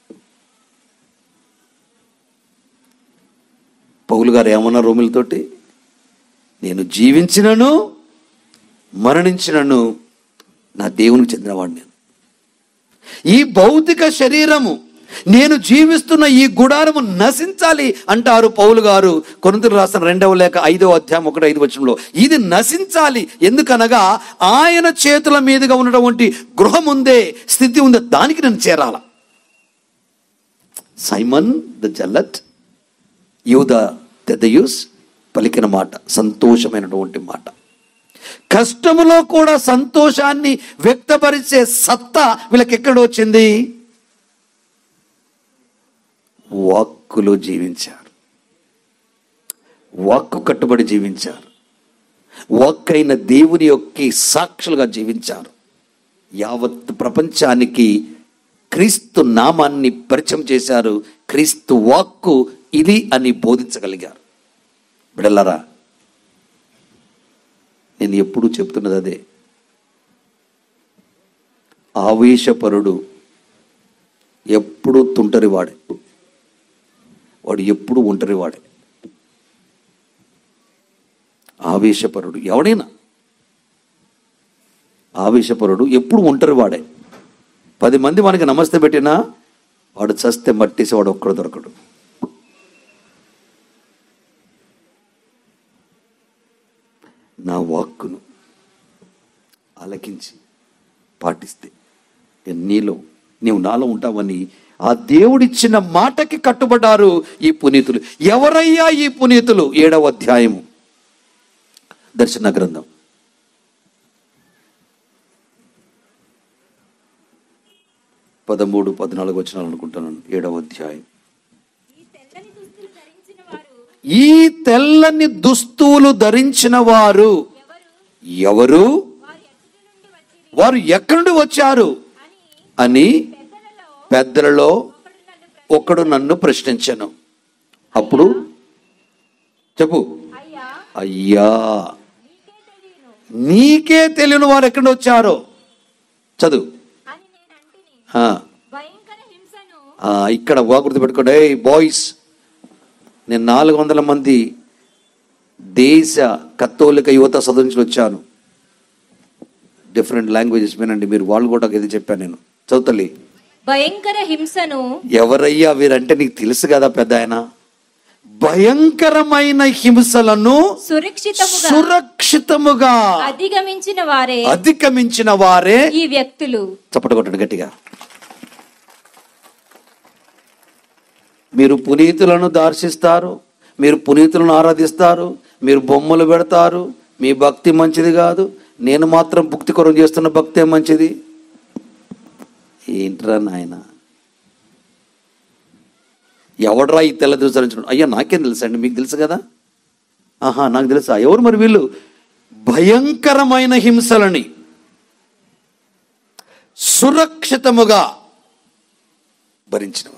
పౌలు గారు ఏమన్నా రోమిలతోటి నేను జీవించినను మరణించినను నా దేవునికి చెందినవాడు నేను ఈ భౌతిక శరీరము నేను జీవిస్తున్న ఈ గుడారము నశించాలి అంటారు పౌలు గారు కొరింతలు రాసిన రెండవ లేక ఐదవ అధ్యాయం ఒకటి ఐదు వచనంలో ఇది నశించాలి ఎందుకనగా ఆయన చేతుల మీదుగా ఉన్నటువంటి గృహం ఉందే స్థితి ఉందే దానికి నేను చేరాల సైమన్ ద జల్లట్ యూద తెదయూస్ పలికిన మాట సంతోషమైనటువంటి మాట కష్టములో కూడా సంతోషాన్ని వ్యక్తపరిచే సత్తా వీళ్ళకి ఎక్కడ వచ్చింది వాక్కులో జీవించారు వాక్కు కట్టుబడి జీవించారు వాక్కైన దేవుని యొక్క సాక్షులుగా జీవించారు యావత్ ప్రపంచానికి క్రీస్తు నామాన్ని పరిచయం చేశారు క్రీస్తు వాక్కు ఇది అని బోధించగలిగారు బిడల్లరా నేను ఎప్పుడూ చెప్తున్నది అదే ఆవేశపరుడు ఎప్పుడు తుంటరివాడే వాడు ఎప్పుడు ఒంటరివాడే ఆవేశపరుడు ఎవడైనా ఆవేశపరుడు ఎప్పుడు ఒంటరివాడే పది మంది మనకి నమస్తే పెట్టినా వాడు చస్తే మట్టేసి వాడు ఒక్కడు దొరకడు నా వాక్కును ఆలకించి పాటిస్తే నేను నీలో నీవు నాలో ఉంటావని ఆ దేవుడిచ్చిన మాటకి కట్టుబడ్డారు ఈ పునీతులు ఎవరయ్యా ఈ పునీతులు ఏడవ అధ్యాయము దర్శన గ్రంథం పదమూడు పద్నాలుగు వచ్చినాలు అనుకుంటున్నాను ఏడవ అధ్యాయం ఈ తెల్లని దుస్తువులు ధరించిన వారు ఎవరు వారు ఎక్కడి నుండి వచ్చారు అని పెద్దలలో ఒకడు నన్ను ప్రశ్నించాను అప్పుడు చెప్పు అయ్యా నీకే తెలియని వారు ఎక్కడి నుండి వచ్చారో చదువు ఆ. ఆ, ఇక్కడ బాగా గుర్తుపెట్టుకోండి ఏ బాయ్స్ నేను నాలుగు వందల మంది దేశ కత్తోలిక యువత సదస్సు నుంచి వచ్చాను డిఫరెంట్ లాంగ్వేజెస్ వినండి మీరు వాళ్ళు కూడా ఇది చెప్పాను నేను చదువుతల్లి భయంకర హింసను ఎవరయ్యా వీరంటే నీకు తెలుసు కదా పెద్ద ఆయన భయంకరమైన హింసలను సురక్షితముగా సురక్షితముగా అధిగమించిన వారే అధిగమించిన వారే ఈ వ్యక్తులు చప్పట కొట్టండి గట్టిగా మీరు పునీతులను దర్శిస్తారు మీరు పునీతులను ఆరాధిస్తారు మీరు బొమ్మలు పెడతారు మీ భక్తి మంచిది కాదు నేను మాత్రం భక్తి కొరకు చేస్తున్న భక్తే మంచిది ఏంట్రా నాయన ఎవడ్రా ఈ తెల్ల ధరించడం అయ్యా నాకేం తెలుసండి మీకు తెలుసు కదా ఆహా నాకు తెలుసా ఎవరు మరి వీళ్ళు భయంకరమైన హింసలని సురక్షితముగా భరించినవారు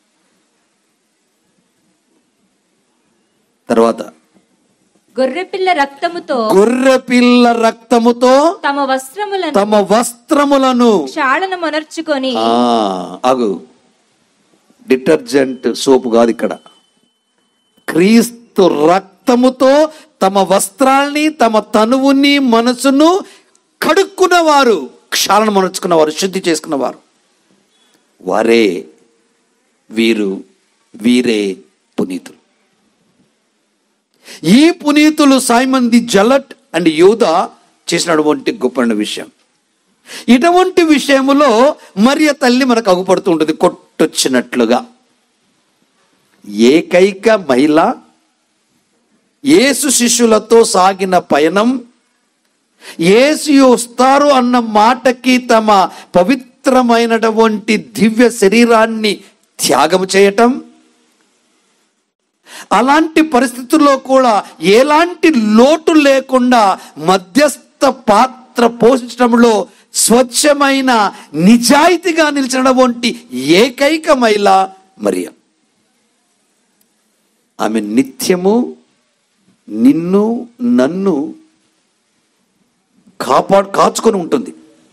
తర్వాత గొర్రెపిల్ల రక్తముతో గొర్రె పిల్ల రక్తముతో తమ వస్త్రములను తమ వస్త్రములను చాళన మొనర్చుకొని ఆ, ఆగు డిటర్జెంట్ సోపు కాదు ఇక్కడ క్రీస్తు రక్తముతో తమ వస్త్రాల్ని తమ తనువుని మనసును కడుక్కున్నవారు క్షాళన మనర్చుకున్నవారు శుద్ధి చేసుకున్నవారు వారే వీరు వీరే పునీతులు ఈ పునీతులు సైమన్ ది జలట్ అండ్ యోధ చేసినటువంటి గొప్ప విషయం ఇటువంటి విషయములో మరియ తల్లి మనకు అగుపడుతూ ఉంటుంది కొట్టొచ్చినట్లుగా ఏకైక మహిళ యేసు శిష్యులతో సాగిన పయనం యేసు వస్తారు అన్న మాటకి తమ పవిత్రమైనటువంటి దివ్య శరీరాన్ని త్యాగం చేయటం అలాంటి పరిస్థితుల్లో కూడా ఎలాంటి లోటు లేకుండా మధ్యస్థ పాత్ర పోషించడంలో స్వచ్ఛమైన నిజాయితీగా నిలిచినటువంటి ఏకైక మహిళ మరియ ఆమె నిత్యము నిన్ను నన్ను కాపాడు కాచుకొని ఉంటుంది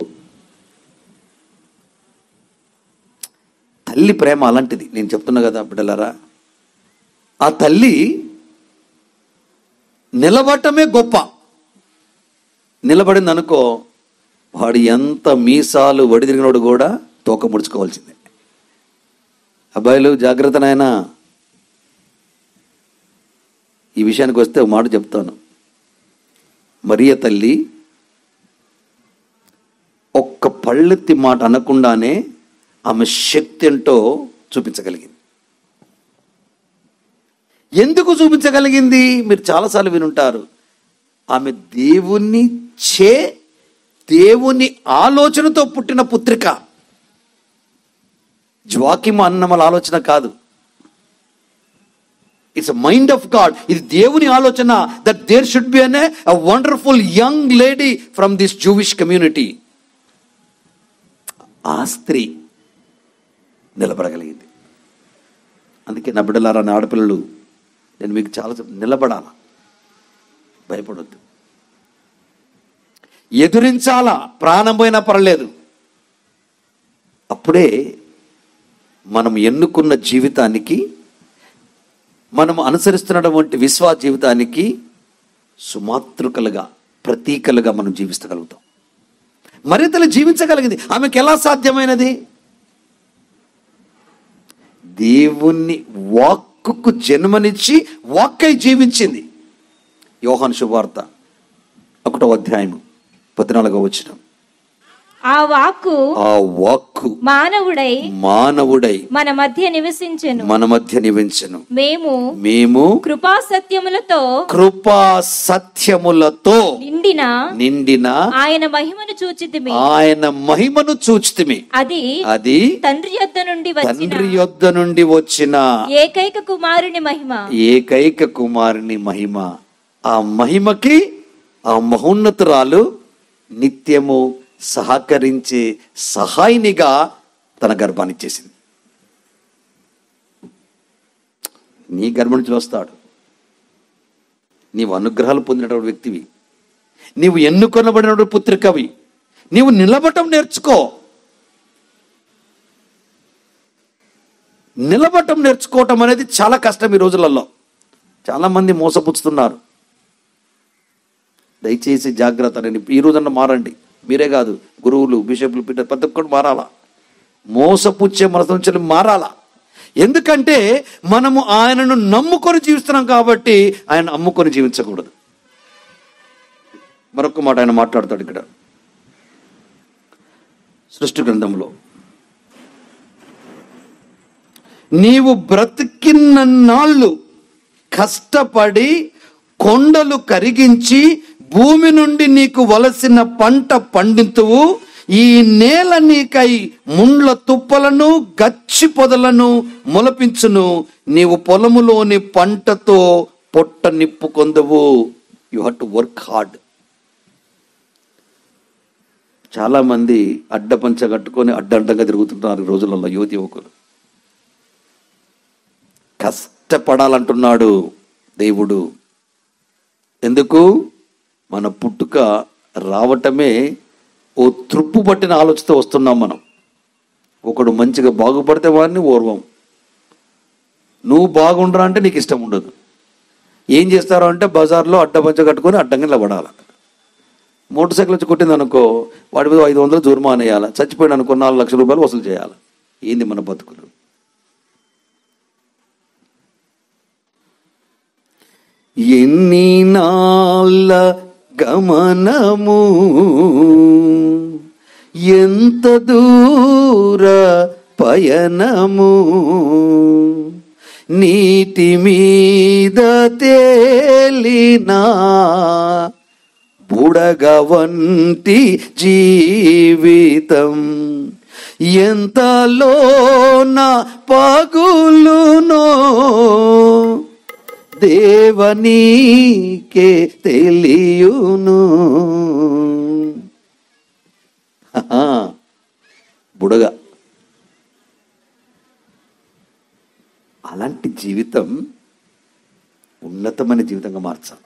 తల్లి ప్రేమ అలాంటిది నేను చెప్తున్నా కదా బిడ్డలారా ఆ తల్లి నిలబడటమే గొప్ప నిలబడింది అనుకో వాడు ఎంత మీసాలు వడిదిరిగినోడు కూడా తోక ముడుచుకోవాల్సిందే అబ్బాయిలు జాగ్రత్త నాయనా ఈ విషయానికి వస్తే ఒక మాట చెప్తాను మరియ తల్లి ఒక్క పళ్ళెత్తి మాట అనకుండానే ఆమె శక్తి ఏంటో చూపించగలిగింది ఎందుకు చూపించగలిగింది మీరు చాలాసార్లు వినుంటారు ఆమె దేవుని చే దేవుని ఆలోచనతో పుట్టిన పుత్రిక జ్వాకిమ అన్నమల ఆలోచన కాదు ఇట్స్ మైండ్ ఆఫ్ గాడ్ ఇది దేవుని ఆలోచన that there should be an a wonderful young lady from this Jewish community ఆ స్త్రీ నిలబడగలిగింది అందుకే నా బిడ్డలారా నా ఆడపిల్లలు నేను మీకు చాలా చెప్ నిలబడాల భయపడొద్దు ఎదురించాలా ప్రాణం పోయినా పర్లేదు అప్పుడే మనం ఎన్నుకున్న జీవితానికి మనం అనుసరిస్తున్నటువంటి విశ్వాస జీవితానికి సుమాతృకలుగా ప్రతీకలుగా మనం జీవిస్తగలుగుతాం మరింతలు జీవించగలిగింది ఆమెకి ఎలా సాధ్యమైనది దేవుని వాక్కుకు జన్మనిచ్చి వాక్కై జీవించింది యోహాను శుభవార్త ఒకటో అధ్యాయము పద్నాలుగో వచ్చిన ఆ వాక్కు ఆ వాక్కు మానవుడై మానవుడై మన మధ్య నివసించెను మన మధ్య నివించను మేము మేము కృపా సత్యములతో కృపా సత్యములతో నిండిన నిండిన ఆయన మహిమను చూచితిమి ఆయన మహిమను చూచితిమి అది అది తండ్రి యొద్ద నుండి వచ్చిన తండ్రి యొద్ద నుండి వచ్చిన ఏకైక కుమారుని మహిమ ఏకైక కుమారుని మహిమ ఆ మహిమకి ఆ మహోన్నతురాలు నిత్యము సహకరించే సహాయినిగా తన గర్భాన్ని ఇచ్చేసింది నీ గర్భం నుంచి వస్తాడు నీవు అనుగ్రహాలు పొందినటువంటి వ్యక్తివి నీవు ఎన్నుకొనబడినటువంటి పుత్రికవి నీవు నిలబటం నేర్చుకో నిలబటం నేర్చుకోవటం అనేది చాలా కష్టం ఈ రోజులలో చాలా మంది మోసపుచ్చుతున్నారు దయచేసి జాగ్రత్త నేను ఈ రోజున మారండి మీరే కాదు గురువులు బిషప్లు పీటర్ ప్రతి ఒక్కరు మారాలా మోసపుచ్చే మనసు నుంచి మారాలా ఎందుకంటే మనము ఆయనను నమ్ముకొని జీవిస్తున్నాం కాబట్టి ఆయన అమ్ముకొని జీవించకూడదు మరొక మాట ఆయన మాట్లాడతాడు ఇక్కడ సృష్టి గ్రంథంలో నీవు బ్రతికినన్నాళ్ళు కష్టపడి కొండలు కరిగించి భూమి నుండి నీకు వలసిన పంట పండింతువు ఈ నేల నీకై ముండ్ల తుప్పలను గచ్చి పొదలను మొలపించును నీవు పొలములోని పంటతో పొట్ట నిప్పుకొందువు you have to work hard చాలా మంది అడ్డపంచ కట్టుకొని అడ్డంగా తిరుగుతుంటున్నారు ఈ రోజులలో యువతి యువకులు కష్టపడాలంటున్నాడు దేవుడు ఎందుకు మన పుట్టుక రావటమే ఓ త్రుప్పు పట్టిన ఆలోచనతో వస్తున్నాం మనం ఒకడు మంచిగా బాగుపడితే వాడిని ఓర్వం నువ్వు బాగుండరా అంటే నీకు ఇష్టం ఉండదు ఏం చేస్తారో అంటే బజార్లో అడ్డపంచ కట్టుకొని అడ్డంగా నిలబడాలి మోటార్ సైకిల్ వచ్చి కొట్టింది అనుకో వాడి మీద ఐదు వందలు జుర్మాన్ వేయాలి చచ్చిపోయిన అనుకో నాలుగు లక్షల రూపాయలు వసూలు చేయాలి ఏంది మన బతుకులు ఎన్ని నాళ్ళ గమనము ఎంత దూర పయనము నీటి మీద తేలినా బుడగ వంటి జీవితం ఎంతలోన పగులునో దేవనీకే తెలియును హహా, బుడగ అలాంటి జీవితం ఉన్నతమైన జీవితంగా మార్చాలి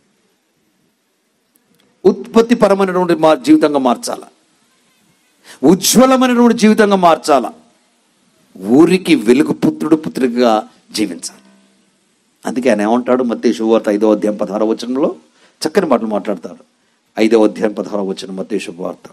ఉత్పత్తి పరమైనటువంటి మా జీవితంగా మార్చాల ఉజ్వలమైనటువంటి జీవితంగా మార్చాల ఊరికి వెలుగు పుత్రుడు పుత్రికగా జీవించాలి అందుకే ఆయన ఏమంటాడు మత్తే శుభవార్త ఐదో అధ్యాయం పదహారవ వచనంలో చక్కని మాటలు మాట్లాడతాడు ఐదవ అధ్యాయం పదహారవ వచనం మత్తే శుభవార్త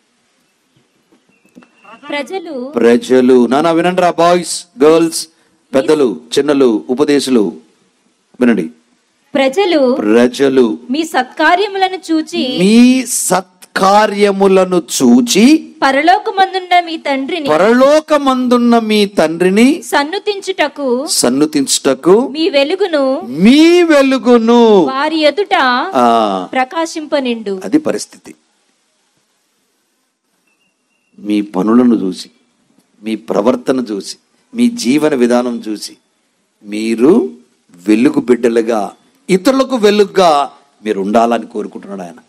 ప్రజలు ప్రజలు నానా వినండి రా బాయ్స్ గర్ల్స్ పెద్దలు చిన్నలు ఉపదేశులు వినండి ప్రజలు ప్రజలు మీ సత్కార్యములను చూచి మీ సత్కార్యములను చూచి పరలోకమందున్న మీ తండ్రిని పరలోకమందున్న మీ తండ్రిని సన్నుతించుటకు సన్నుతించుటకు మీ వెలుగును మీ వెలుగును వారి ఎదుట ఆ ప్రకాశింపనిండు అది పరిస్థితి మీ పనులను చూసి మీ ప్రవర్తన చూసి మీ జీవన విధానం చూసి మీరు వెలుగు బిడ్డలుగా ఇతరులకు వెలుగుగా మీరు ఉండాలని కోరుకుంటున్నాడు ఆయన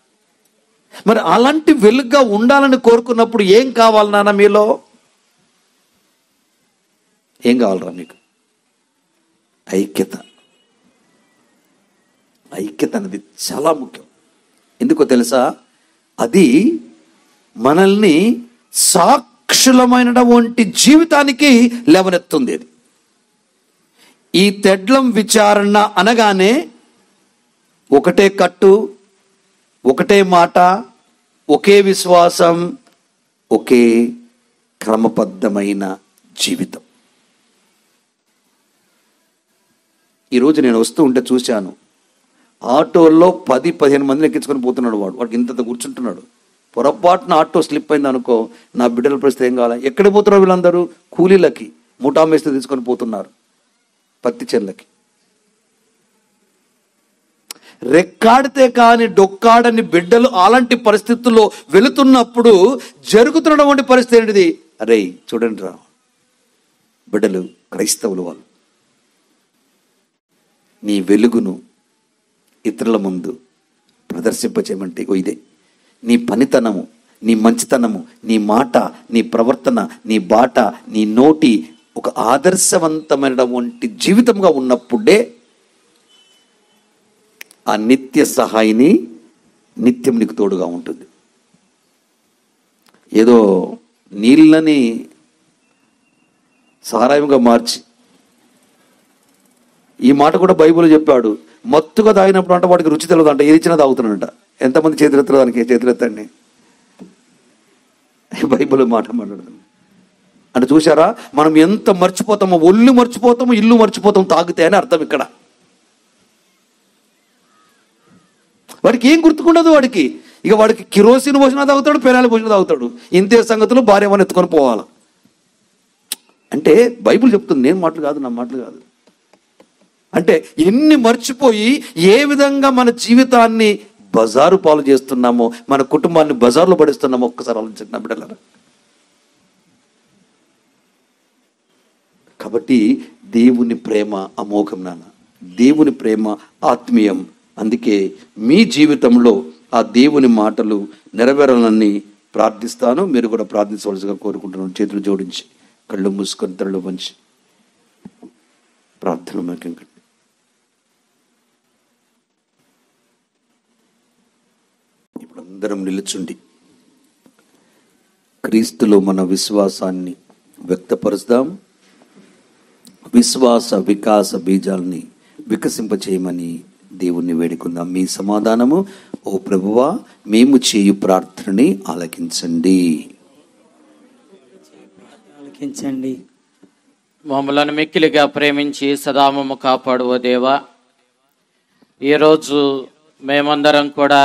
మరి అలాంటి వెలుగుగా ఉండాలని కోరుకున్నప్పుడు ఏం కావాలి నాన్న మీలో ఏం కావాలరా మీకు ఐక్యత ఐక్యత అనేది చాలా ముఖ్యం ఎందుకో తెలుసా అది మనల్ని సాక్షులమైనటువంటి జీవితానికి లేవనెత్తుంది అది ఈ తెడ్లం విచారణ అనగానే ఒకటే కట్టు ఒకటే మాట ఒకే విశ్వాసం ఒకే క్రమబద్ధమైన జీవితం ఈరోజు నేను వస్తూ ఉంటే చూశాను ఆటోల్లో పది పదిహేను మందిని ఎక్కించుకొని పోతున్నాడు వాడు వాడికి ఇంత కూర్చుంటున్నాడు పొరపాటున ఆటో స్లిప్ అయింది అనుకో నా బిడ్డల పరిస్థితి ఏం కావాలి ఎక్కడ పోతున్నారు వీళ్ళందరూ కూలీలకి ముఠా మేస్తే తీసుకొని పోతున్నారు పత్తి చెర్లకి రెక్కాడితే కాని డొక్కాడని బిడ్డలు అలాంటి పరిస్థితుల్లో వెళుతున్నప్పుడు జరుగుతున్నటువంటి పరిస్థితి ఏంటిది అరే చూడండి రా బిడ్డలు క్రైస్తవులు వాళ్ళు నీ వెలుగును ఇతరుల ముందు ప్రదర్శింపచేయమంటే ఇగో ఇదే నీ పనితనము నీ మంచితనము నీ మాట నీ ప్రవర్తన నీ బాట నీ నోటి ఒక ఆదర్శవంతమైనటువంటి జీవితంగా ఉన్నప్పుడే ఆ నిత్య సహాయిని నిత్యం నీకు తోడుగా ఉంటుంది ఏదో నీళ్ళని సారాయంగా మార్చి ఈ మాట కూడా బైబిల్ చెప్పాడు మత్తుగా తాగినప్పుడు అంటే వాడికి రుచి తెలియదు అంట ఏది ఇచ్చినా తాగుతున్నాడంట ఎంతమంది చేతులెత్తారు దానికి చేతులెత్తండి బైబిల్ మాట మాట్లాడుతుంది అంటే చూసారా మనం ఎంత మర్చిపోతామో ఒళ్ళు మర్చిపోతామో ఇల్లు మర్చిపోతాం తాగితే అని అర్థం ఇక్కడ వాడికి ఏం గుర్తుకుండదు వాడికి ఇక వాడికి కిరోసిన్ పోసినా తాగుతాడు పెనాలి పోసినా తాగుతాడు ఇంతే సంగతులు భార్య వాళ్ళని ఎత్తుకొని పోవాలి అంటే బైబిల్ చెప్తుంది నేను మాటలు కాదు నా మాటలు కాదు అంటే ఎన్ని మర్చిపోయి ఏ విధంగా మన జీవితాన్ని బజారు పాలు చేస్తున్నామో మన కుటుంబాన్ని బజార్లో పడిస్తున్నామో ఒక్కసారి ఆలోచించండి నా బిడ్డలారా కాబట్టి దేవుని ప్రేమ అమోఘం నాన్న దేవుని ప్రేమ ఆత్మీయం అందుకే మీ జీవితంలో ఆ దేవుని మాటలు నెరవేరాలని ప్రార్థిస్తాను మీరు కూడా ప్రార్థించవలసిగా కోరుకుంటున్నాను చేతులు జోడించి కళ్ళు మూసుకొని తరలు పంచి ప్రార్థన మేకండి ఇప్పుడు అందరం నిలుచుండి క్రీస్తులో మన విశ్వాసాన్ని వ్యక్తపరుస్తాం విశ్వాస వికాస బీజాల్ని వికసింపచేయమని దేవుణ్ణి వేడుకుందాం మీ సమాధానము ఓ ప్రభువా మేము చేయు ప్రార్థనని ఆలకించండి ఆలకించండి మమ్మలను మిక్కిలిగా ప్రేమించి సదామము కాపాడు ఓ దేవా ఈరోజు మేమందరం కూడా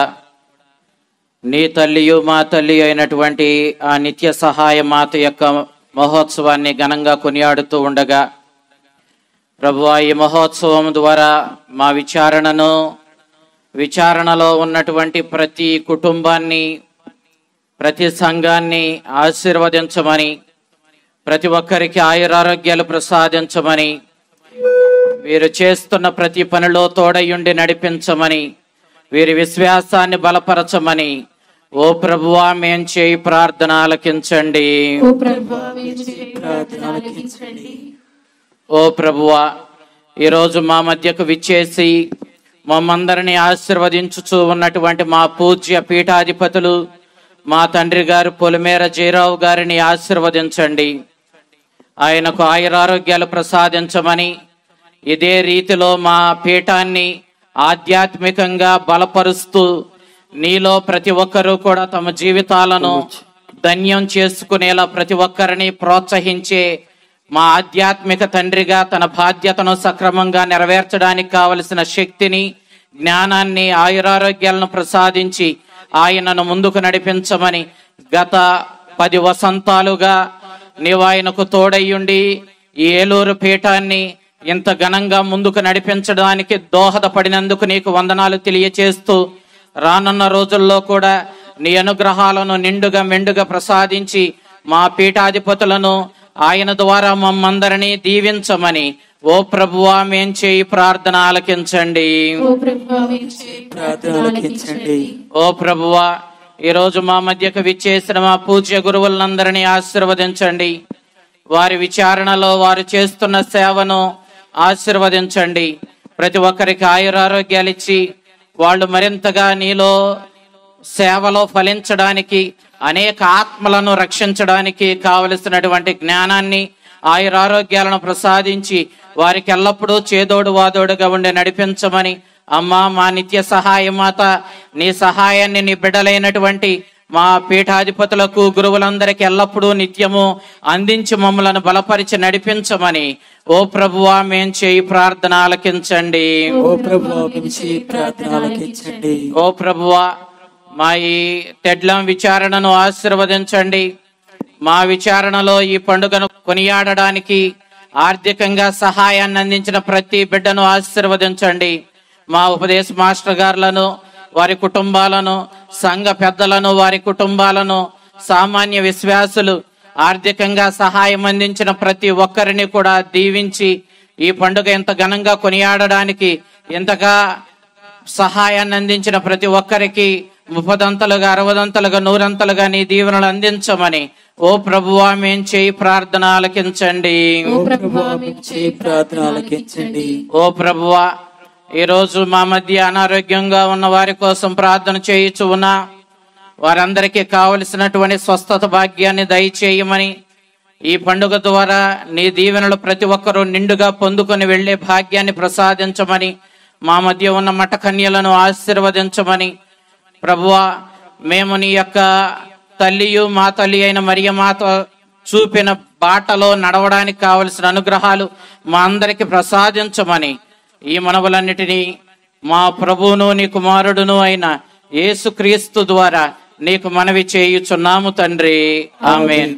నీ తల్లియు మా తల్లి అయినటువంటి ఆ నిత్య సహాయ మాత యొక్క మహోత్సవాన్ని ఘనంగా కొనియాడుతూ ఉండగా ప్రభు ఈ మహోత్సవం ద్వారా మా విచారణను విచారణలో ఉన్నటువంటి ప్రతి కుటుంబాన్ని ప్రతి సంఘాన్ని ఆశీర్వదించమని ప్రతి ఒక్కరికి ఆయురారోగ్యాలు ప్రసాదించమని వీరు చేస్తున్న ప్రతి పనిలో తోడయుండి నడిపించమని వీరి విశ్వాసాన్ని బలపరచమని ఓ ప్రభువా మేం చేయి ప్రార్థన ఆలకించండి ఓ ప్రభువా మీరు చేసే ప్రార్థన ఆలకించండి ఓ ప్రభువా ఈరోజు మా మధ్యకు విచ్చేసి మమ్మందరిని ఆశీర్వదించుచూ ఉన్నటువంటి మా పూజ్య పీఠాధిపతులు మా తండ్రి గారు పొలిమేర జయరావు గారిని ఆశీర్వదించండి ఆయనకు ఆయురారోగ్యాలు ప్రసాదించమని ఇదే రీతిలో మా పీఠాన్ని ఆధ్యాత్మికంగా బలపరుస్తూ నీలో ప్రతి ఒక్కరూ కూడా తమ జీవితాలను ధన్యం చేసుకునేలా ప్రతి ఒక్కరిని ప్రోత్సహించే మా ఆధ్యాత్మిక తండ్రిగా తన బాధ్యతను సక్రమంగా నెరవేర్చడానికి కావలసిన శక్తిని జ్ఞానాన్ని ఆయురారోగ్యాలను ప్రసాదించి ఆయనను ముందుకు నడిపించమని గత పది వసంతాలుగా నీవు ఆయనకు తోడయ్యుండి ఈ ఏలూరు పీఠాన్ని ఇంత ఘనంగా ముందుకు నడిపించడానికి దోహదపడినందుకు నీకు వందనాలు తెలియచేస్తూ రానున్న రోజుల్లో కూడా నీ అనుగ్రహాలను నిండుగా మెండుగా ప్రసాదించి మా పీఠాధిపతులను ఆయన ద్వారా మమ్మందరినీ దీవించమని ఓ ప్రభువా మేం చేయి ప్రార్థన ఆలకించండి ఓ ప్రభువా మీరు చేసే ప్రార్థన ఆలకించండి ఓ ప్రభువా ఈరోజు మా మధ్యకు విచ్చేసిన మా పూజ్య గురువులందరినీ ఆశీర్వదించండి వారి విచారణలో వారు చేస్తున్న సేవను ఆశీర్వదించండి ప్రతి ఒక్కరికి ఆయురారోగ్యాలు ఇచ్చి వాళ్ళు మరింతగా నీలో సేవలో ఫలించడానికి అనేక ఆత్మలను రక్షించడానికి కావలసినటువంటి జ్ఞానాన్ని ఆయురారోగ్యాలను ప్రసాదించి వారికి ఎల్లప్పుడూ చేదోడు వాదోడుగా ఉండి నడిపించమని అమ్మా మా నిత్య సహాయమాత నీ సహాయాన్ని నీ బిడ్డలైనటువంటి మా పీఠాధిపతులకు గురువులందరికీ ఎల్లప్పుడూ నిత్యము అందించి మమ్మలను బలపరిచి నడిపించమని ఓ ప్రభువా మేం చేయి ప్రార్థన ఆలకించండి ఓ ప్రభు మించి ప్రార్థన ఆలకించండి ఓ ప్రభువా మా ఈ తెడ్లం విచారణను ఆశీర్వదించండి మా విచారణలో ఈ పండుగను కొనియాడడానికి ఆర్థికంగా సహాయాన్ని అందించిన ప్రతి బిడ్డను ఆశీర్వదించండి మా ఉపదేశ మాస్టర్ గారులను వారి కుటుంబాలను సంఘ పెద్దలను వారి కుటుంబాలను సామాన్య విశ్వాసులు ఆర్థికంగా సహాయం అందించిన ప్రతి ఒక్కరిని కూడా దీవించి ఈ పండుగ ఎంత ఘనంగా కొనియాడడానికి ఎంతగా సహాయాన్ని అందించిన ప్రతి ఒక్కరికి ముప్పదంతలుగా అరవదంతలుగా నూరంతలుగా నీ దీవెనలు అందించమని ఓ ప్రభువా మేం చేయి ప్రార్థన ఆలకించండి ఓ ప్రభు మించి ప్రార్థన ఆలకించండి ఓ ప్రభువా ఈరోజు మా మధ్య అనారోగ్యంగా ఉన్న వారి కోసం ప్రార్థన చేయుచు ఉన్నా వారందరికీ కావలసినటువంటి స్వస్థత భాగ్యాన్ని దయచేయమని ఈ పండుగ ద్వారా నీ దీవెనలు ప్రతి ఒక్కరూ నిండుగా పొందుకొని వెళ్లే భాగ్యాన్ని ప్రసాదించమని మా మధ్య ఉన్న మఠకన్యలను ఆశీర్వదించమని ప్రభువా మేము నీ యొక్క తల్లియు మా తల్లి అయిన మరియమాత చూపిన బాటలో నడవడానికి కావలసిన అనుగ్రహాలు మా అందరికి ప్రసాదించమని ఈ మనవులన్నిటినీ మా ప్రభువును నీ కుమారుడును అయిన యేసుక్రీస్తు ద్వారా నీకు మనవి చేయుచున్నాము తండ్రి ఆమేన్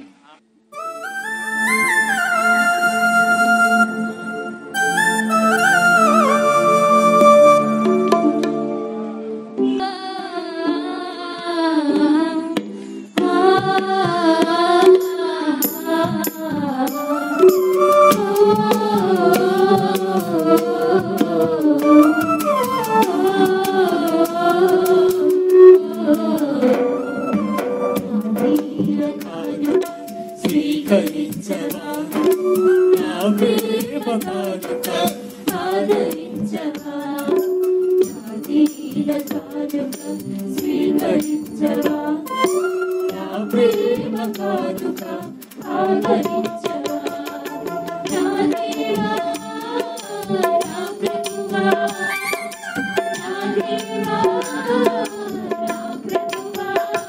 స్వీకరించవా నా ప్రేమ కానుక ఆదరించవా నా దీన కానుక స్వీకరించవా నా ప్రేమ కానుక ఆదరించవా నా దేవా నా ప్రభువా నా దేవా నా ప్రభువా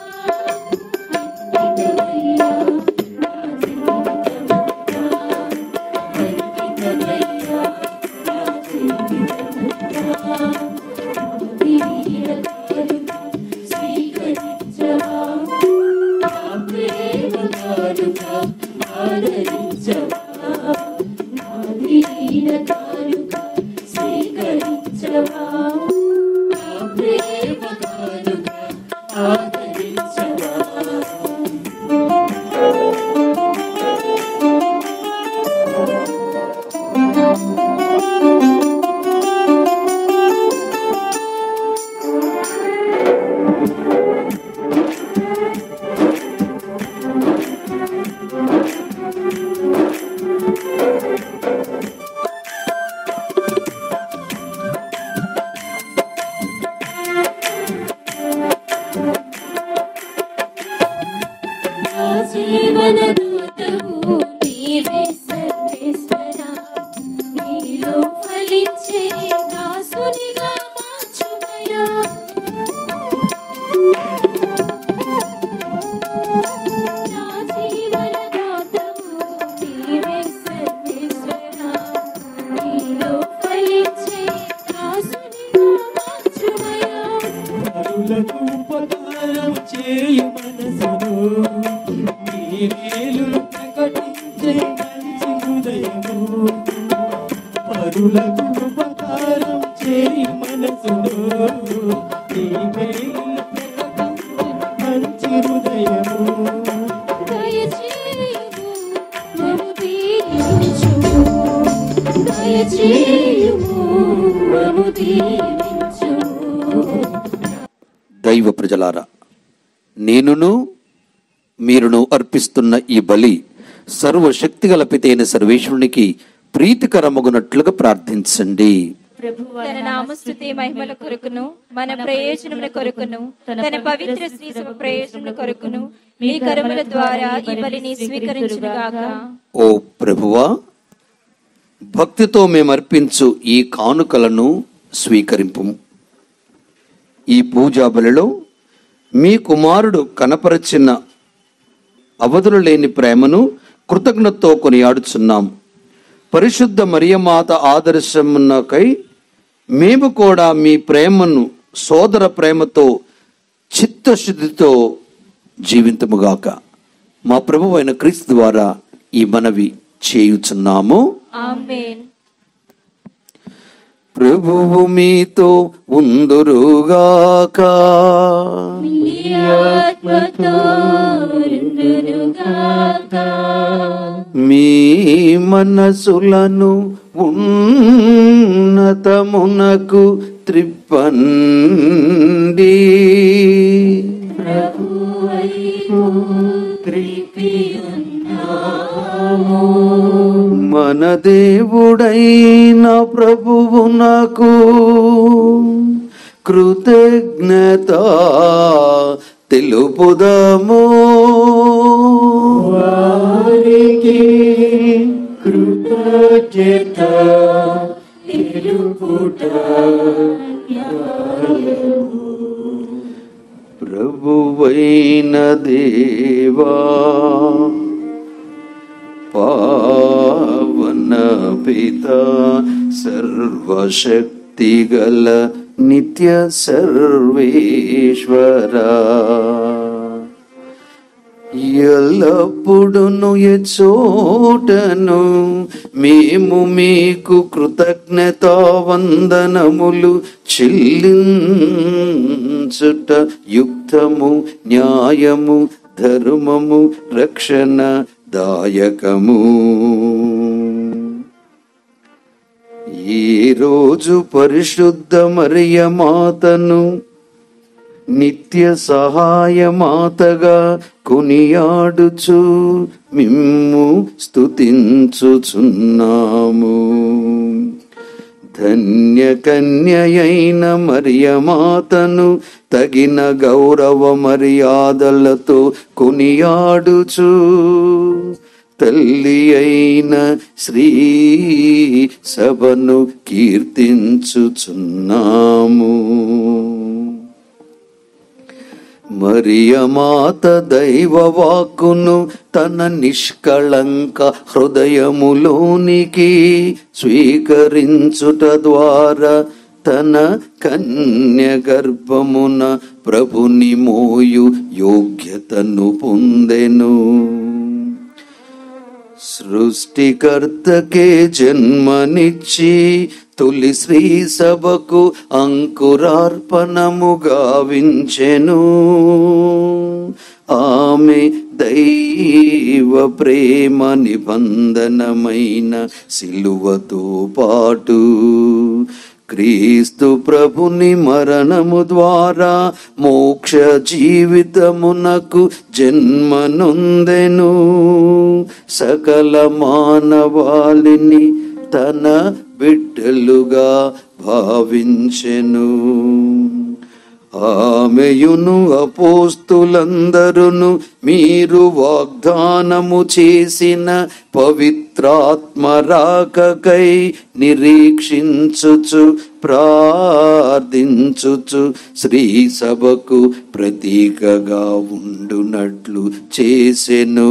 అంకితమయ్యా జీవన దూతవు నీవే సర్వేశ్వరా నీలో ఫలించే దాసునిగా మార్చుమయా నా జీవన దాతవు నీవే సర్వేశ్వరా నీలో ఫలించే దాసునిగా మార్చుమయా పరులకు ఉపకారం చేయు మనసును నీ మేలులు ప్రకటించే మంచి హృదయము పరులకు ఉపకారం చేయు మనసును నీ మేలులు ప్రకటించే మంచి హృదయము దయచేయుము మము దీవించుము దయచేయుము మము దీవించుము దైవ ప్రజలారా నేనును మీరును అర్పిస్తున్న ఈ బలి సర్వశక్తిగల పితైన సర్వేశ్వరునికి ప్రీతికరమగునట్లుగా ప్రార్థించండి తన నామస్తుతి మహిమల కొరకును మన ప్రయోజనముల కొరకును తన పవిత్ర శ్రీ సభ ప్రయోజనముల కొరకును మీ కరముల ద్వారా ఈ బలిని స్వీకరించుగాక ఓ ప్రభువా భక్తితో మేము అర్పించు ఈ కానుకలను స్వీకరింపు ఈ పూజా బలిలో మీ కుమారుడు కనపరచిన అవధులు లేని ప్రేమను కృతజ్ఞతతో కొనియాడుచున్నాం పరిశుద్ధ మరియమాత ఆదర్శమునకై మేము కూడా మీ ప్రేమను సోదర ప్రేమతో చిత్తశుద్ధితో జీవింతముగాక మా ప్రభు అయిన క్రీస్తు ద్వారా ఈ మనవి చేయుచున్నాము ఆమేన్ ప్రభువు మీతో ఉందురుగాక మీ మనసులను ఉన్నతమునకు త్రిప్పండి మన దేవుడైన ప్రభువునకు కృతజ్ఞత తెలుపుదము వారికి కృతజ్ఞత తెలుపుట ప్రభువైన దేవా పావన పిత సర్వశక్తిగల నిత్య సర్వేశ్వర ఎల్లప్పుడును ఎచోటను మేము మీకు కృతజ్ఞత వందనములు చెల్లించుట యుక్తము న్యాయము ధర్మము రక్షణ దాయకము ఈ రోజు పరిశుద్ధ మరియ మాతను నిత్య సహాయమాతగా కొనియాడుచు మిమ్ము స్తుతించుచున్నాము ధన్య కన్యయైన మరియమాతను తగిన గౌరవ మర్యాదలతో కొనియాడుచు తల్లి అయిన శ్రీ సభను కీర్తించుచున్నాము మరియమాత దైవ వాక్కును తన నిష్కళంక హృదయములోనికి స్వీకరించుట ద్వారా తన కన్య గర్భమున ప్రభుని మోయు యోగ్యతను పొందెను సృష్టికర్తకే జన్మనిచ్చి తొలి శ్రీ సభకు అంకురార్పణము గావించెను ఆమె దైవ ప్రేమ నిబంధనమైన సిలువతో పాటు క్రీస్తు ప్రభుని మరణము ద్వారా మోక్ష జీవితమునకు జన్మనుందెను సకల మానవాళిని తన బిడ్డలుగా భావించెను ఆమెయును అపోస్తులందరును మీరు వాగ్దానము చేసిన పవిత్రాత్మ రాకకై నిరీక్షించుచు ప్రార్థించుచు శ్రీ సభకు ప్రతీకగా ఉండునట్లు చేసెను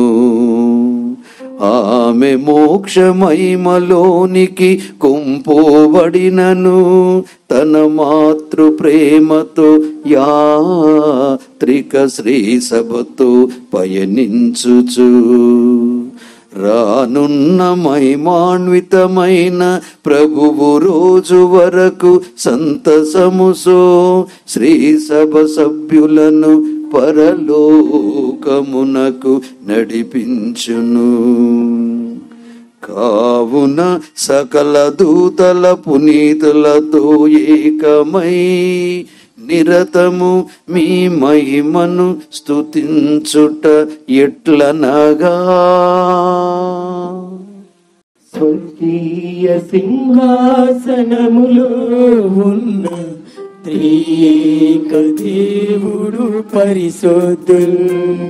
ఆమె మోక్షమహిమలోనికి కొంపోబడినను తన మాతృ ప్రేమతో యాత్రిక శ్రీ సభతో పయనించుచు రానున్న మహిమాన్వితమైన ప్రభువు రోజు వరకు సంతసముసో శ్రీ సభ సభ్యులను పరలోకమునకు నడిపించును కావున సకల దూతల పునీతులతో ఏకమై నిరతము మీ మహిమను స్తుతించుట ఎట్లనగా స్వర్గీయ సింహాసనములో ఉన్న త్రియేక దేవుడు పరిశుద్ధులు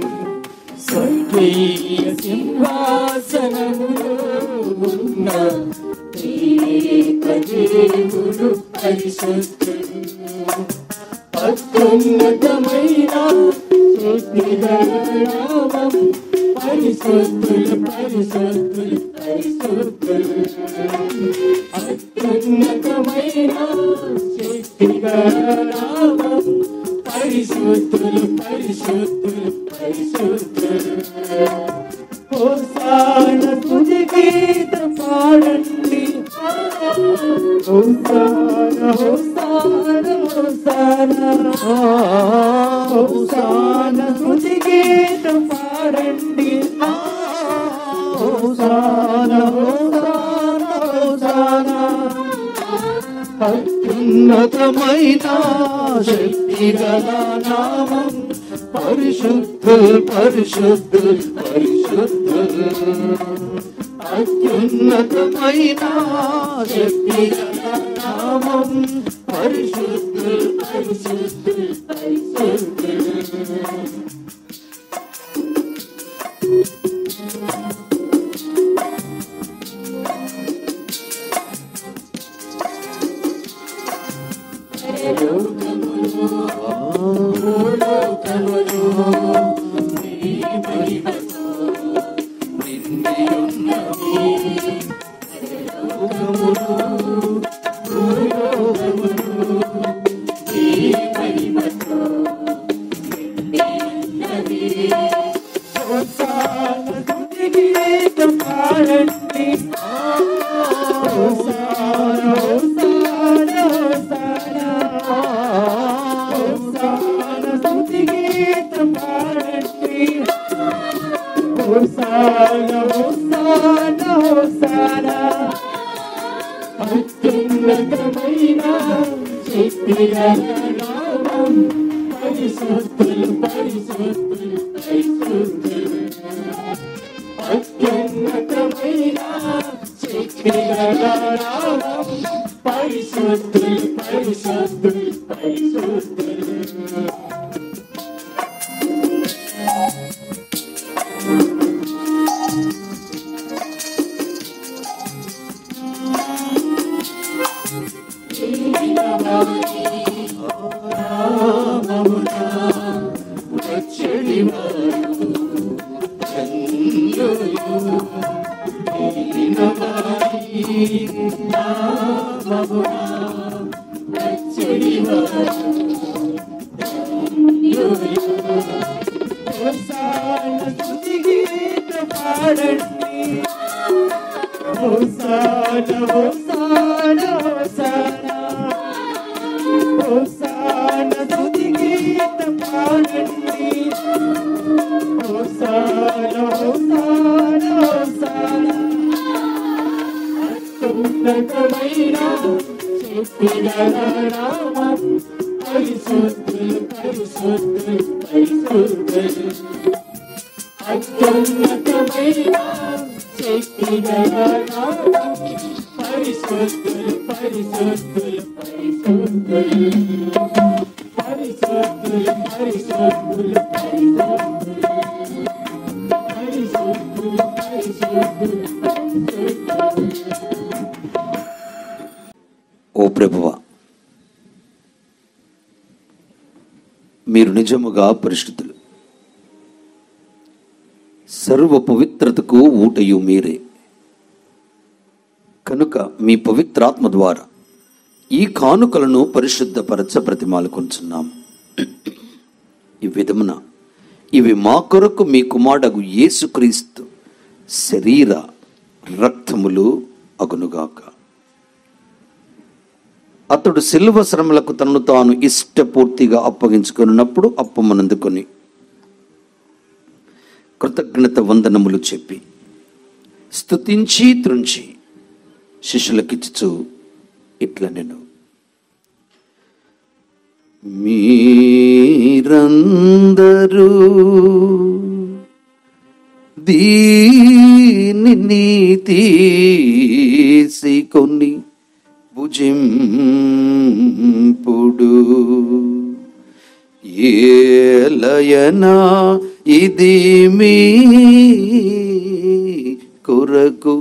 స్వర్గీయ సింహాసనములో ఉన్న త్రియేక దేవుడు పరిశుద్ధులు అత్యున్నతమైన నామం పరిశుద్ధులు పరిశుద్ధులు పరిశుద్ధులు అత్యున్నతమైన శక్తిగా నామం పరిశుద్ధులు పరిశుద్ధులు పరిశుద్ధులు హోసాన తుది గీత పాడండి హోసాన హోసాన హోసాన హోసాన తుది గీత పాడండి హోసాన హోసాన హోసాన అత్యున్నతమైన శక్తి గల నామం పరిశుద్ధుల్ పరిశుద్ధుల్ పరిశుద్ధుల్ అత్యున్నతమైన శక్తి గల నామం పరిశుద్ధుల్ పరిశుద్ధుల్ పరిశుద్ధుల్ అత్యున్నతమైన శక్తిగా నామం పరిశుద్ధులు పరిశుద్ధులు పరిశుద్ధులు అత్యున్నతమైన శక్తిగా నామం పరిశుద్ధులు పరిశుద్ధులు పరిశుద్ధులు Hosanna, Hosanna, Hosanna. హోసాన స్తుతి గీతం పాడండి హోసాన హోసాన హోసాన అత్యున్నతమైన శక్తిగల నామం పరిశుద్ధులు పరిశుద్ధులు పరిశుద్ధులు అత్యున్నతమైన శక్తిగల నామం పరిశుద్ధులు పరిశుద్ధులు పరిశుద్ధులు పరిశుద్ధులు పరిశుద్ధులు పరిశుద్ధులు పరిశుద్ధులు ఓ ప్రభువ మీరు నిజముగా పరిశుద్ధులు సర్వ పవిత్రతకు ఊటయు మీరే కనుక మీ పవిత్రాత్మ ద్వారా ఈ కానుకలను పరిశుద్ధపరచ ప్రతిమాలు కొంచున్నాము ఈ విధమున ఇవి మా కొరకు మీ కుమారుడగు యేసుక్రీస్తు శరీర రక్తములు అగునుగాక అతడు శిల్వ శ్రమలకు తనను తాను ఇష్టపూర్తిగా అప్పగించుకున్నప్పుడు అప్పమనందుకొని కృతజ్ఞత వందనములు చెప్పి స్తుతించి త్రుంచి శిష్యులకిచ్చుచు ఇట్లా నేను మీరందరూ దీనిని తీసుకొని భుజింపుడు ఏలయనా ఇది మీ కొరకు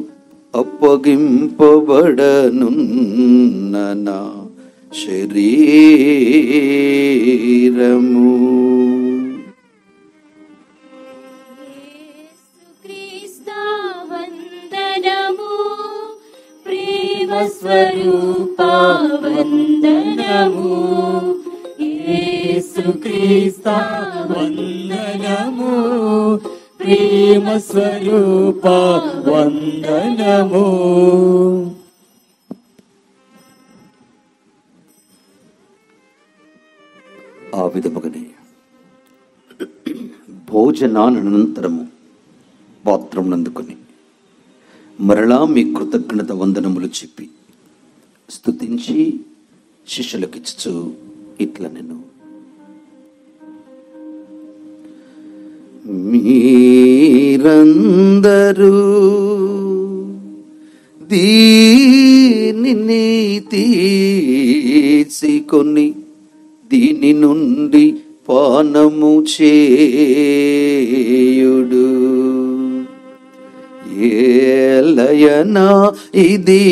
అప్పగింపబడనున్న నా శరీరము క్రీస్తా వందనము ప్రేమ స్వరూపా వందనము యేసు క్రీస్తా వందనము ప్రేమ స్వరూపా వందనము ఆ విధముగానే భోజనానంతరము పాత్రం నందుకొని మరలా మీ కృతజ్ఞత వందనములు చెప్పి స్తుతించి శిష్యులకిచ్చు ఇట్లా నేను మీరందరూ దీనిని తీసుకొని దీని నుండి పానము చేయుడు ఏలయనా ఇది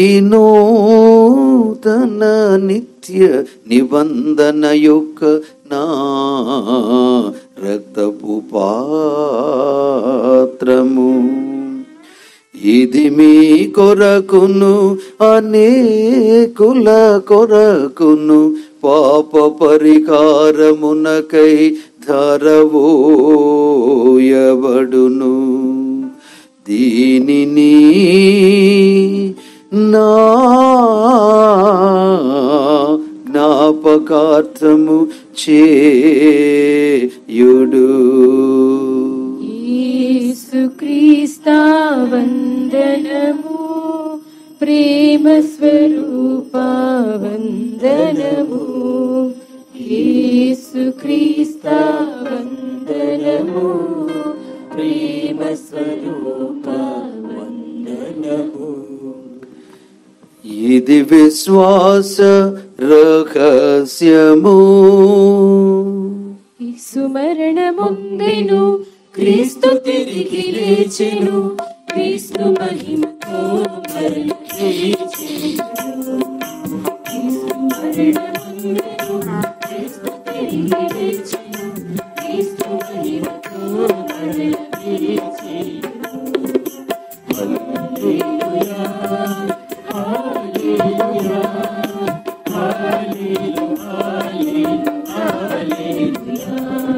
నూతన నిత్య నిబంధన యొక్క నా రక్తపు పాత్రము ఇది మీ కొరకును అనేకుల కొరకును పాప పరిహారమునకై ధరవోయబడును దీనిని నా జ్ఞాపకార్థము చేయుడు యేసు క్రీస్తా వందనము ప్రేమ స్వరూపా వందనము యేసు క్రీస్తా వందనము ప్రేమ స్వరూపా వందనము ఇది విశ్వాస రహస్యము సుమరణముందెను క్రీస్తు తిరిగి లేచెను క్రీస్తు మహిమతో మరలి లేచెను. క్రీస్తు మరణముందెను, క్రీస్తు తిరిగి లేచెను, క్రీస్తు మహిమతో మరలి లేచెను. హల్లెలూయా, హల్లెలూయా, హల్లెలూయా, హల్లెలూయా.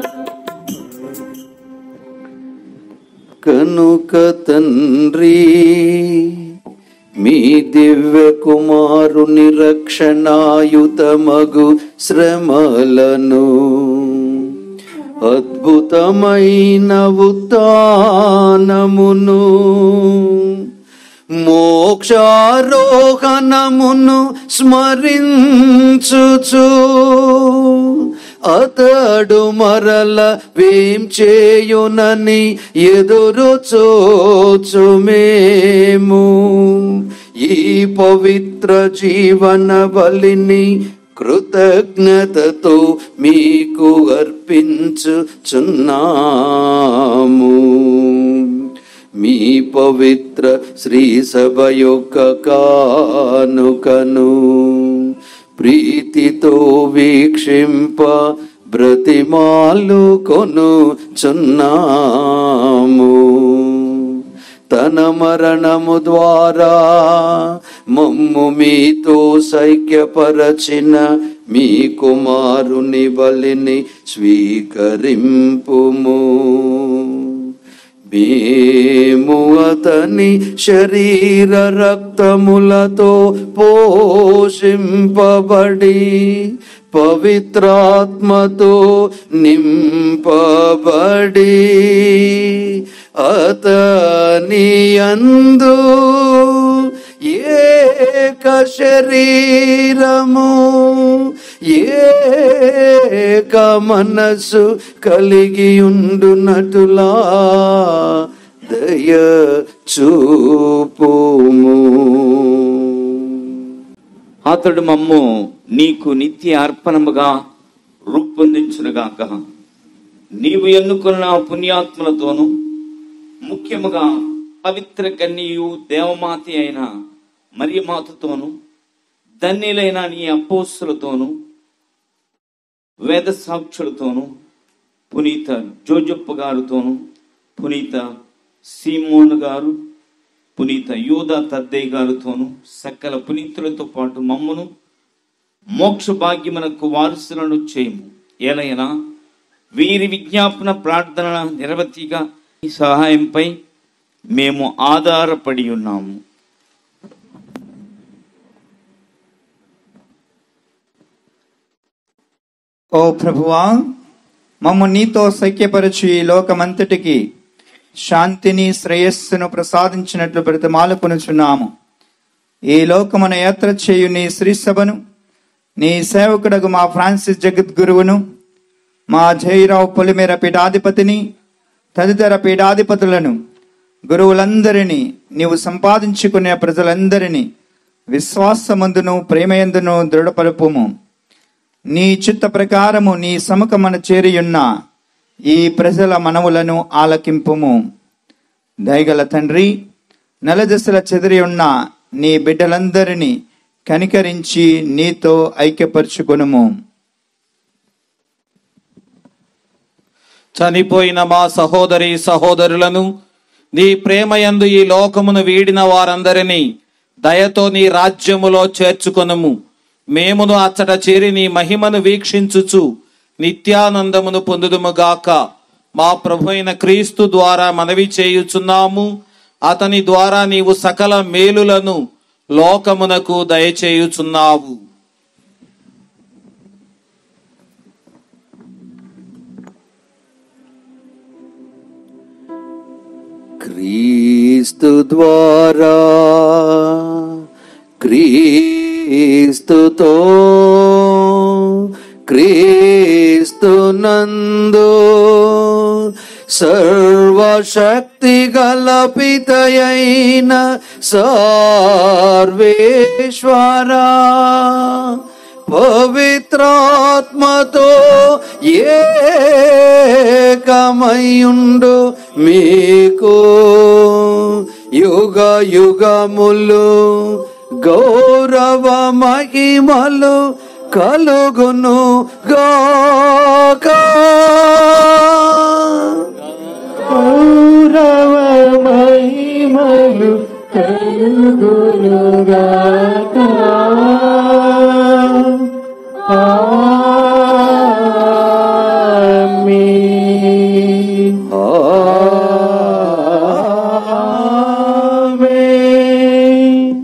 కనుక తండ్రి మీ దివ్య కుమారుని రక్షణాయుతమగు శ్రమలను అద్భుతమైన ఉత్నమును మోక్షారోహణమును స్మరించుచు అతడు మరల వేం చేయునని ఎదురు చూచుమేము ఈ పవిత్ర జీవన బలిని కృతజ్ఞతతో మీకు అర్పించుచున్నాము మీ పవిత్ర శ్రీ సభ యొక్క కానుకను ప్రీతితో వీక్షింప బ్రతిమాలు కొను చున్నాము తన మరణము ద్వారా మమ్ము మీతో సైక్యపరచిన మీ కుమారుని బలిని స్వీకరింపుము మేము అతని శరీర రక్తములతో పోషింపబడి పవిత్రాత్మతో నింపబడి అతని అందు ఏక శరీరము ఏక మనసు కలిగి ఉండునటులా దయ చూపుము అతడు మమ్ము నీకు నిత్య అర్పణముగా రూపొందించునుగాక నీవు ఎన్నుకున్న పుణ్యాత్ములతోనూ ముఖ్యముగా పవిత్ర కన్యయు దేవమాత అయిన మరియమాతతోనూ ధన్యులైన నీ అపోస్తులతోనూ వేద సాక్షులతోనూ పునీత జోజప్ప గారితోనూ పునీత సీమోన్ గారు పునీత యూద తద్దయ్య గారితోనూ సకల పునీతులతో పాటు మమ్మును మోక్ష భాగ్యమునకు వారసులను చేయము ఏలైనా వీరి విజ్ఞాపన ప్రార్థన నిరవధిగా ఈ సహాయంపై మేము ఆధారపడి ఉన్నాము ఓ ప్రభువా మమ్ము నీతో సఖ్యపరచు ఈ లోకమంతటికి శాంతిని శ్రేయస్సును ప్రసాదించినట్లు బ్రతిమాలకొనుచున్నాము ఈ లోకమున యాత్ర చేయు నీ శ్రీసభను నీ సేవకుడగు మా ఫ్రాన్సిస్ జగద్గురువును మా జయరావు పొలిమేర పీఠాధిపతిని తదితర పీఠాధిపతులను గురువులందరినీ నీవు సంపాదించుకునే ప్రజలందరినీ విశ్వాసమందును ప్రేమయందును దృఢపరుపుము నీ చిత్త ప్రకారము నీ సముఖమున చేరియున్న ఈ ప్రజల మనవులను ఆలకింపుము దయగల తండ్రి నెలదశల చెదిరి ఉన్న నీ బిడ్డలందరినీ కనికరించి నీతో ఐక్యపరుచుకొనుము చనిపోయిన మా సహోదరి సహోదరులను నీ ప్రేమయందు ఈ లోకమును వీడిన వారందరినీ దయతో నీ రాజ్యములో చేర్చుకొనుము మేమును అచ్చట చేరి నీ మహిమను వీక్షించుచు నిత్యానందమును పొందుదుముగాక మా ప్రభు అయిన క్రీస్తు ద్వారా మనవి చేయుచున్నాము అతని ద్వారా నీవు సకల మేలులను లోకమునకు దయచేయుచున్నావు క్రీస్తు ద్వారా క్రీస్తుతో క్రీస్తు నందు సర్వశక్తి గల పితయైన సర్వేశ్వరా పవిత్రాత్మతో ఏకమయుండు మీకు యుగ యుగములు గౌరవ మహిమలు కలుగును గాక గౌరవ మహిమలు కలుగునుగాక ఆమేన్. ఆమేన్.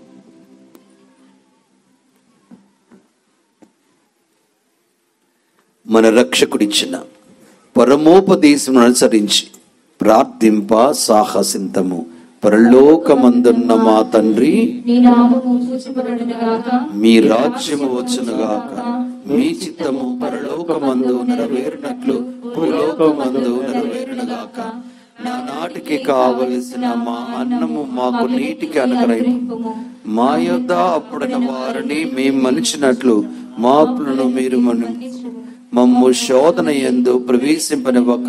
మన రక్షకుడిచ్చిన పరమోపదేశం అనుసరించి ప్రార్థింప సాహసింతము పరలోకమందున్న మా తండ్రి నీ నామము పూజింపబడునుగాక మీ రాజ్యము వచ్చునుగాక మీ చిత్తము పరలోకమందు నెరవేరినట్లు భూలోకమందు నెరవేరునుగాక నా నాటికి కావలసిన మా అన్నము మాకు నీటికి అనుగ్రహింపు మా యొద్ద అప్పుడైన వారిని మేము మనిచినట్లు మాపులను మీరు మను మమ్ము శోధన ఎందు ప్రవేశింపనివ్వక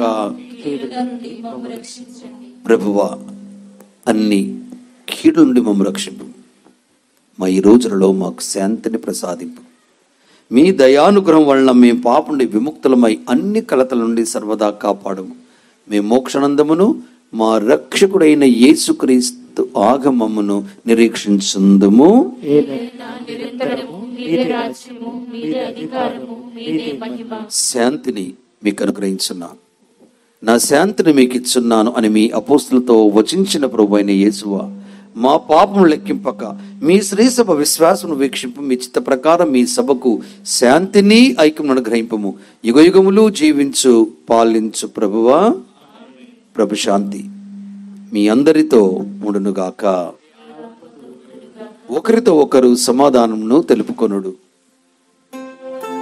ప్రభువా అన్ని కీడు నుండి మమ్ము రక్షింపు మా ఈ రోజులలో మాకు శాంతిని ప్రసాదింపు మీ దయానుగ్రహం వలన మేము పాప నుండి విముక్తులమై అన్ని కలతల నుండి సర్వదా కాపాడము మీ మోక్షానందమును మా రక్షకుడైన యేసుక్రీస్తు ఆగమమును నిరీక్షించుందుము నిరంతరము మీదే రాజ్యము మీదే అధికారము మీదే మహిమ శాంతిని మీకు అనుగ్రహించున్నాను నా శాంతిని మీకు ఇచ్చున్నాను అని మీ అపోస్తులతో వచించిన ప్రభు అయిన యేసువ మా పాపం లెక్కింపక మీ శ్రీసభ విశ్వాసము వీక్షింపు మీ చిత్త ప్రకారం మీ సభకు శాంతిని ఐక్యం అనుగ్రహింపము యుగ యుగములు జీవించు పాలించు ప్రభువా ప్రభు శాంతి మీ అందరితో ఉండునుగాక ఒకరితో ఒకరు సమాధానమును తెలుపుకొనుడు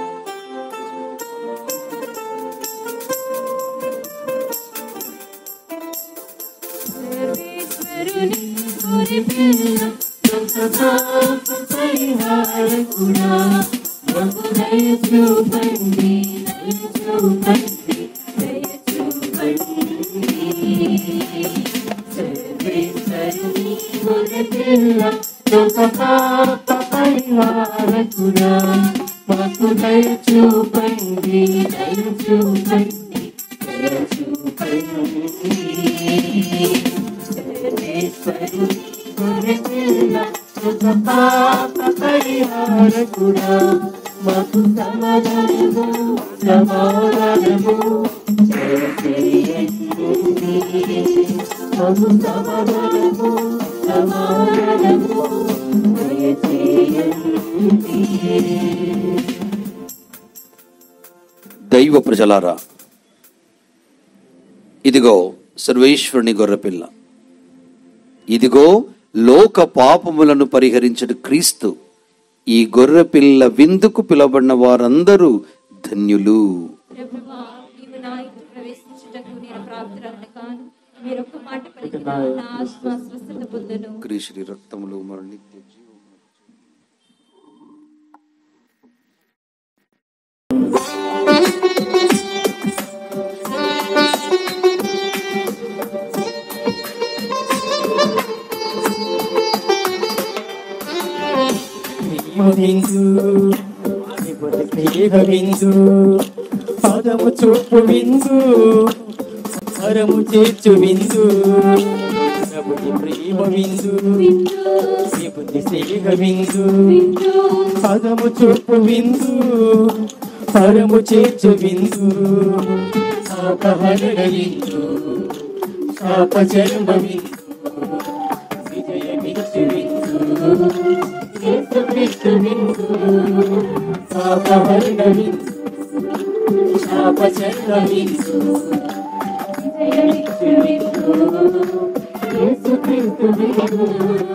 పిల్ల ఒక పాప పరిహారకుడా మాకు దయ చూపండి దయ చూపండి దయ చూపండి సర్వేశ్వరుని గొర్రెపిల్ల ఒక పాప పరిహారకుడా మాకు దయ చూపండి దయ చూపండి దయ చూపండి సర్వేశ్వరుని గొర్రెపిల్ల ఒక పాప పరిహారకుడా మాకు సమాధానము సమాధానము దయచేయండి మాకు సమాధానము సమాధానము దయచేయండి దైవ ప్రజలారా ఇదిగో సర్వేశ్వరుని గొర్రెపిల్ల ఇదిగో లోక పాపములను పరిహరించడు క్రీస్తు ఈ గొర్రెపిల్ల విందుకు పిలవబడిన వారందరూ ధన్యులు ప్రభువా నీవు నా ఇంటి ప్రవేశించుటకు నేను ప్రాప్తురాలను కాను మీరు ఒక్క మాట పలికిన నా ఆత్మ స్వస్థత పొందును క్రీశ్రీ రక్తములు మన నిత్య జీవము ప్రేమవిందు నిపుణ ప్రేమవిందు పదము చూపు విందు స్వరము చేర్చు విందు ప్రభుని ప్రేమ విందు నిపుణి స్నేహ విందు పదము చూపు విందు స్వరము చేర్చు విందు శాపహరణ విందు శాప జన్మ విందు విజయమిచ్చు విందు యేసుక్రీస్తు విందు శాపహరణ విందు శాప జన్మ విందు విజయమిచ్చు విందు యేసుక్రీస్తు విందు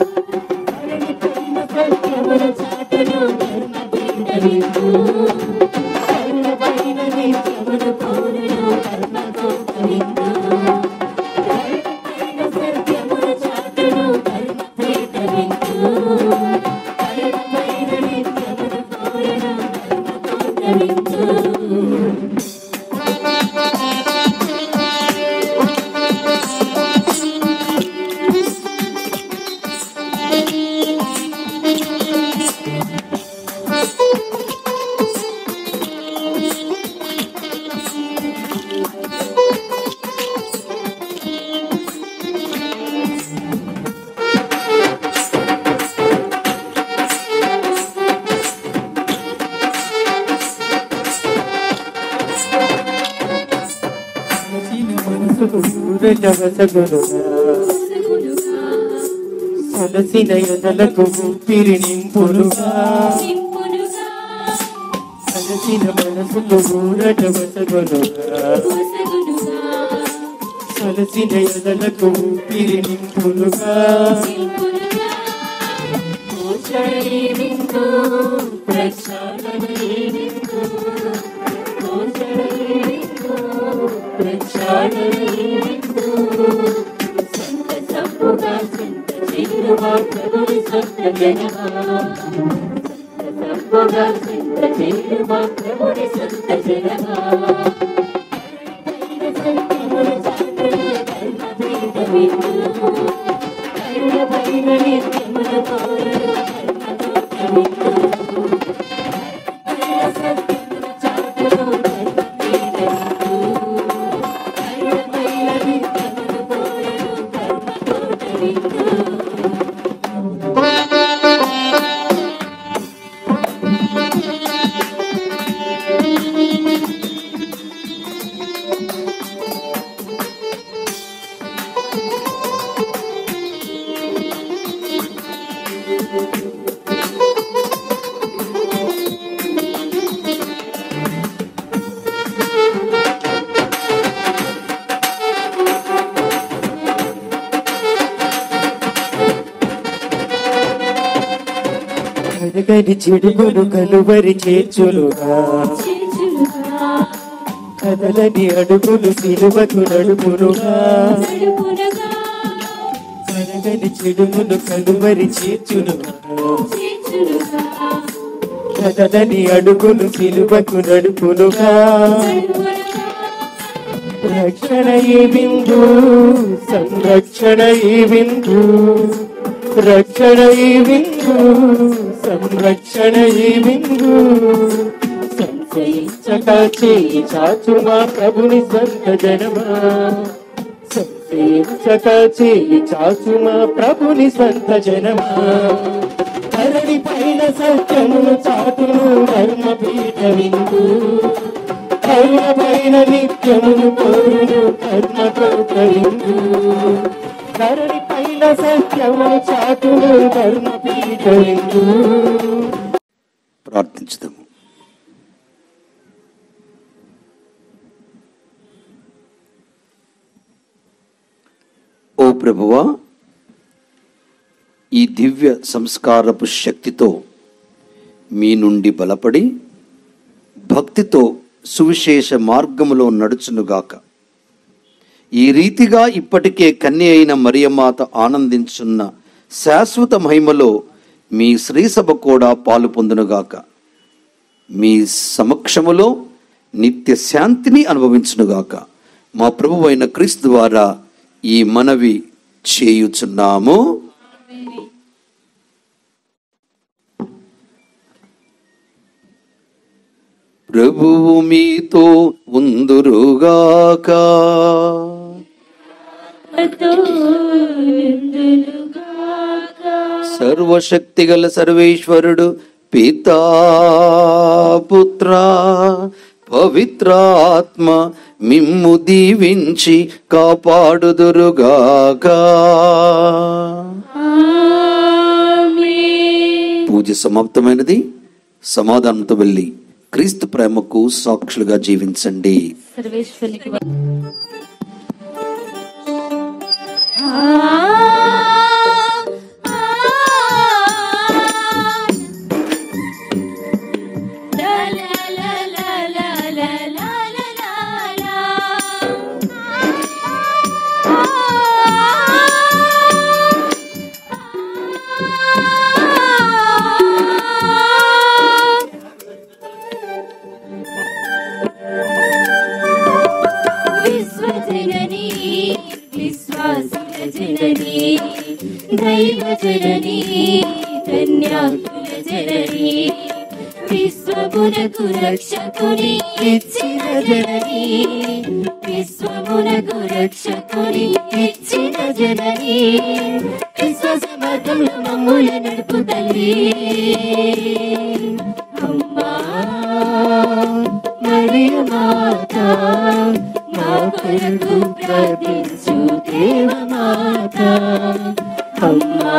సత్యముల చాటును ధర్మ పీఠ విందు కరుణ పైన నిత్యములు పౌరులు కర్మ కోట విందు సత్యముల చాటును ధర్మ పీఠ విందు కరుణ పైన నిత్యములు పౌరులు కర్మ కోట విందు సొలసిన ఎదలకు ఊపిరి నింపులుగా సలసిన మనసుకు ఊరట వసగులుగా సొలసిన ఎదలకు ఊపిరి నింపులుగా కడగని చెడుగును కలువరి చేర్చులుగా కదలని అడుగులు సిలువకు నడుపులుగా కరగని చెడుమును కలువరి చేర్చునుగా కదలని అడుగును సిలువకు నడుపునుగా రక్షణ ఈ బిందు సంరక్షణ ఈ బిందు రక్షణ ఈ బిందు సంరక్షణ ఈ బిందు సంశయించక చేయి చాచు మా ప్రభుని సంత జనమా సంశయించక చేయి చాచు మా ప్రభుని సంత జనమా ధరణి పైన సత్యమును చాటును ధర్మ పీఠ విందు కరుణ పైన నిత్యమును కోరును కర్మతో కరిందు ధరణి పైన సత్యమును చాటును ధర్మ పీఠ విందు ప్రార్థించుదాము ఓ ప్రభువా ఈ దివ్య సంస్కారపు శక్తితో మీ నుండి బలపడి భక్తితో సువిశేష మార్గములో నడుచునుగాక ఈ రీతిగా ఇప్పటికే కన్య అయిన మరియమాత ఆనందించున్న శాశ్వత మహిమలో మీ శ్రీసభ కూడా పాలు పొందునుగాక మీ సమక్షములో నిత్య శాంతిని అనుభవించునుగాక మా ప్రభు అయిన క్రీస్తు ద్వారా ఈ మనవి చేయుచున్నాము ప్రభువు మీతో ఉందురుగాక సర్వశక్తిగల సర్వేశ్వరుడు పితా పుత్ర పవిత్రాత్మ మిమ్ము దీవించి కాపాడుదురుగాక పూజ సమాప్తమైనది సమాధానంతో వెళ్ళి క్రీస్తు ప్రేమకు సాక్షులుగా జీవించండి సర్వేశ్వరునికి విశ్వజననీ విశ్వాసుల జననీ దైవ జననీ ధన్యాకుల జననీ విశ్వమునకు రక్షకుని ఇచ్చిన జననీ విశ్వమునకు రక్షకుని ఇచ్చిన జననీ విశ్వసమతంలో మమ్ముల నడుపు తల్లి అమ్మా మరియ మాత మా కొరకు ప్రార్థించు దేవమాత అమ్మా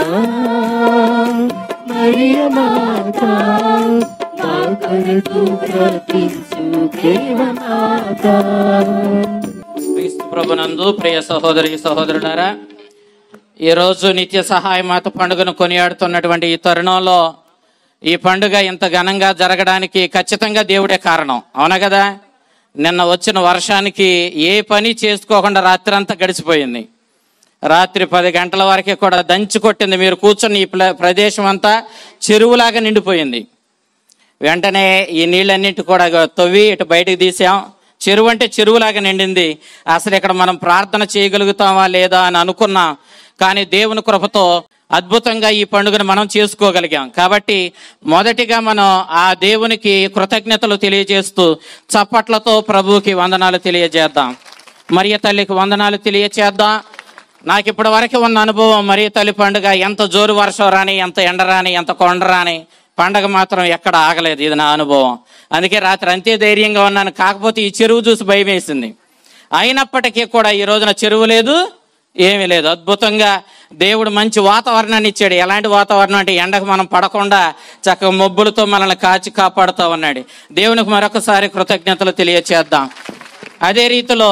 మరియ మాత మా కొరకు ప్రార్థించు దేవమాత క్రీస్తు ప్రభునందు ప్రియ సహోదరి సహోదరులారా ఈరోజు నిత్య సహాయ మాత పండుగను కొనియాడుతున్నటువంటి ఈ తరుణంలో ఈ పండుగ ఇంత ఘనంగా జరగడానికి ఖచ్చితంగా దేవుడే కారణం అవునా కదా నిన్న వచ్చిన వర్షానికి ఏ పని చేసుకోకుండా రాత్రి అంతా గడిచిపోయింది రాత్రి పది గంటల వరకే కూడా దంచి కొట్టింది మీరు కూర్చున్న ఈ ప్ల- ప్రదేశం అంతా చెరువులాగా నిండిపోయింది వెంటనే ఈ నీళ్ళన్నింటి కూడా తవ్వి ఇటు బయటికి తీసాం చెరువు అంటే చెరువులాగా నిండింది అసలు ఇక్కడ మనం ప్రార్థన చేయగలుగుతామా లేదా అని అనుకున్నాం కానీ దేవుని కృపతో అద్భుతంగా ఈ పండుగను మనం చేసుకోగలిగాం కాబట్టి మొదటిగా మనం ఆ దేవునికి కృతజ్ఞతలు తెలియజేస్తూ చప్పట్లతో ప్రభువుకి వందనాలు తెలియజేద్దాం మరియ తల్లికి వందనాలు తెలియచేద్దాం నాకు ఇప్పటి వరకు ఉన్న అనుభవం మరియ తల్లి పండుగ ఎంత జోరు వర్షం రాని ఎంత ఎండ రాని ఎంత కొండ రాని పండగ మాత్రం ఎక్కడ ఆగలేదు ఇది నా అనుభవం అందుకే రాత్రి అంతే ధైర్యంగా ఉన్నాను కాకపోతే ఈ చెరువు చూసి భయం వేసింది అయినప్పటికీ కూడా ఈ రోజున చెరువు లేదు ఏమీ లేదు అద్భుతంగా దేవుడు మంచి వాతావరణాన్ని ఇచ్చాడు ఎలాంటి వాతావరణం అంటే ఎండకు మనం పడకుండా చక్కగా మబ్బులతో మనల్ని కాచి కాపాడుతూ ఉన్నాడు దేవునికి మరొకసారి కృతజ్ఞతలు తెలియచేద్దాం అదే రీతిలో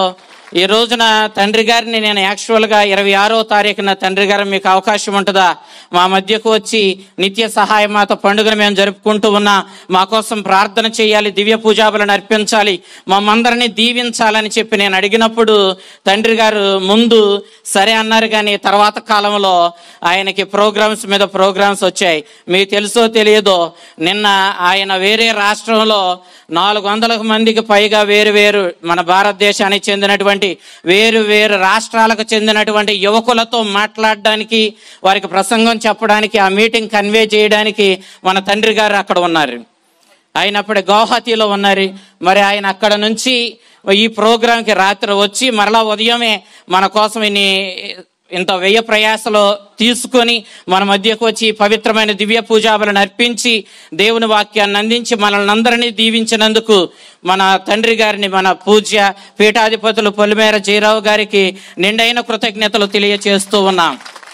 ఈ రోజున తండ్రి గారిని నేను యాక్చువల్గా ఇరవై ఆరో తారీఖున తండ్రి గారు మీకు అవకాశం ఉంటుందా మా మధ్యకు వచ్చి నిత్య సహాయ మాత పండుగను మేము జరుపుకుంటూ ఉన్నా మా కోసం ప్రార్థన చేయాలి దివ్య పూజాబులను అర్పించాలి మమ్మందరినీ దీవించాలని చెప్పి నేను అడిగినప్పుడు తండ్రి గారు ముందు సరే అన్నారు కానీ తర్వాత కాలంలో ఆయనకి ప్రోగ్రామ్స్ మీద ప్రోగ్రామ్స్ వచ్చాయి మీకు తెలుసో తెలియదో నిన్న ఆయన వేరే రాష్ట్రంలో నాలుగు వందల మందికి పైగా వేరు వేరు మన భారతదేశానికి చెందినటువంటి వేరు వేరు రాష్ట్రాలకు చెందినటువంటి యువకులతో మాట్లాడడానికి వారికి ప్రసంగం చెప్పడానికి ఆ మీటింగ్ కన్వే చేయడానికి మన తండ్రి గారు అక్కడ ఉన్నారు ఆయన అప్పుడే గౌహతిలో ఉన్నారు మరి ఆయన అక్కడ నుంచి ఈ ప్రోగ్రాంకి రాత్రి వచ్చి మరలా ఉదయమే మన కోసం ఇన్ని ఇంత వ్యయ ప్రయాసలో తీసుకొని మన మధ్యకు వచ్చి పవిత్రమైన దివ్య పూజాబలను అర్పించి దేవుని వాక్యాన్ని అందించి మనల్ని అందరినీ దీవించినందుకు మన తండ్రి గారిని మన పూజ్య పీఠాధిపతులు పొలిమేర జయరావు గారికి నిండైన కృతజ్ఞతలు తెలియచేస్తూ ఉన్నాం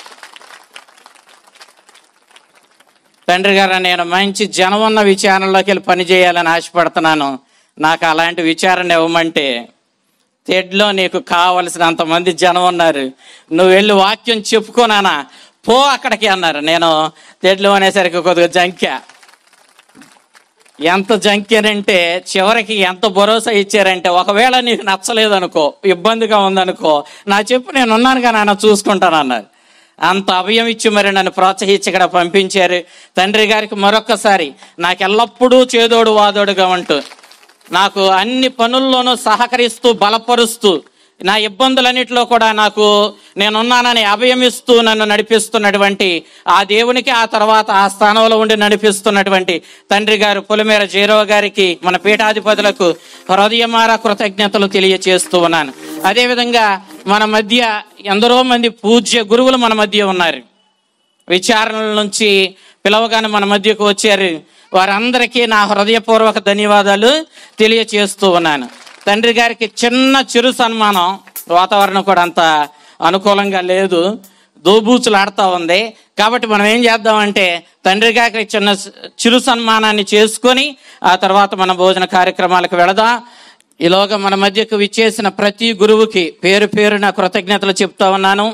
తండ్రి గారు నేను మంచి జనం ఉన్న విచారణలోకి వెళ్ళి పని చేయాలని ఆశపడుతున్నాను నాకు అలాంటి విచారణ ఇవ్వమంటే తెడ్లో నీకు కావలసినంత మంది జనం ఉన్నారు నువ్వు వెళ్ళి వాక్యం చెప్పుకోనానా పో అక్కడికి అన్నారు నేను తెడ్లు అనేసరికి కొద్దిగా జంక్య ఎంత జంక్యనంటే చివరికి ఎంత భరోసా ఇచ్చారంటే ఒకవేళ నీకు నచ్చలేదనుకో ఇబ్బందిగా ఉందనుకో నా చెప్పు నేను ఉన్నానుగా నాన్న చూసుకుంటాను అన్నారు అంత అభయం ఇచ్చి మరి నన్ను ప్రోత్సహించి ఇక్కడ పంపించారు తండ్రి గారికి మరొక్కసారి నాకు ఎల్లప్పుడూ చేదోడు వాదోడుగా ఉంటూ నాకు అన్ని పనుల్లోనూ సహకరిస్తూ బలపరుస్తూ నా ఇబ్బందులన్నిటిలో కూడా నాకు నేనున్నానని అభయమిస్తూ నన్ను నడిపిస్తున్నటువంటి ఆ దేవునికి ఆ తర్వాత ఆ స్థానంలో ఉండి నడిపిస్తున్నటువంటి తండ్రి గారు పులిమేర జీరవ గారికి మన పీఠాధిపతులకు హృదయమార కృతజ్ఞతలు తెలియచేస్తూ ఉన్నాను అదేవిధంగా మన మధ్య ఎందరో మంది పూజ్య గురువులు మన మధ్య ఉన్నారు విచారణల నుంచి పిలవగానే మన మధ్యకు వచ్చారు వారందరికీ నా హృదయపూర్వక ధన్యవాదాలు తెలియచేస్తూ ఉన్నాను తండ్రి గారికి చిన్న చిరు సన్మానం వాతావరణం కూడా అంత అనుకూలంగా లేదు దోబూచులు ఆడుతూ ఉంది కాబట్టి మనం ఏం చేద్దామంటే తండ్రి గారికి చిన్న చిరు సన్మానాన్ని చేసుకొని ఆ తర్వాత మన భోజన కార్యక్రమాలకు వెళదాం ఈలోగా మన మధ్యకు విచ్చేసిన ప్రతి గురువుకి పేరు పేరు నా కృతజ్ఞతలు చెప్తా ఉన్నాను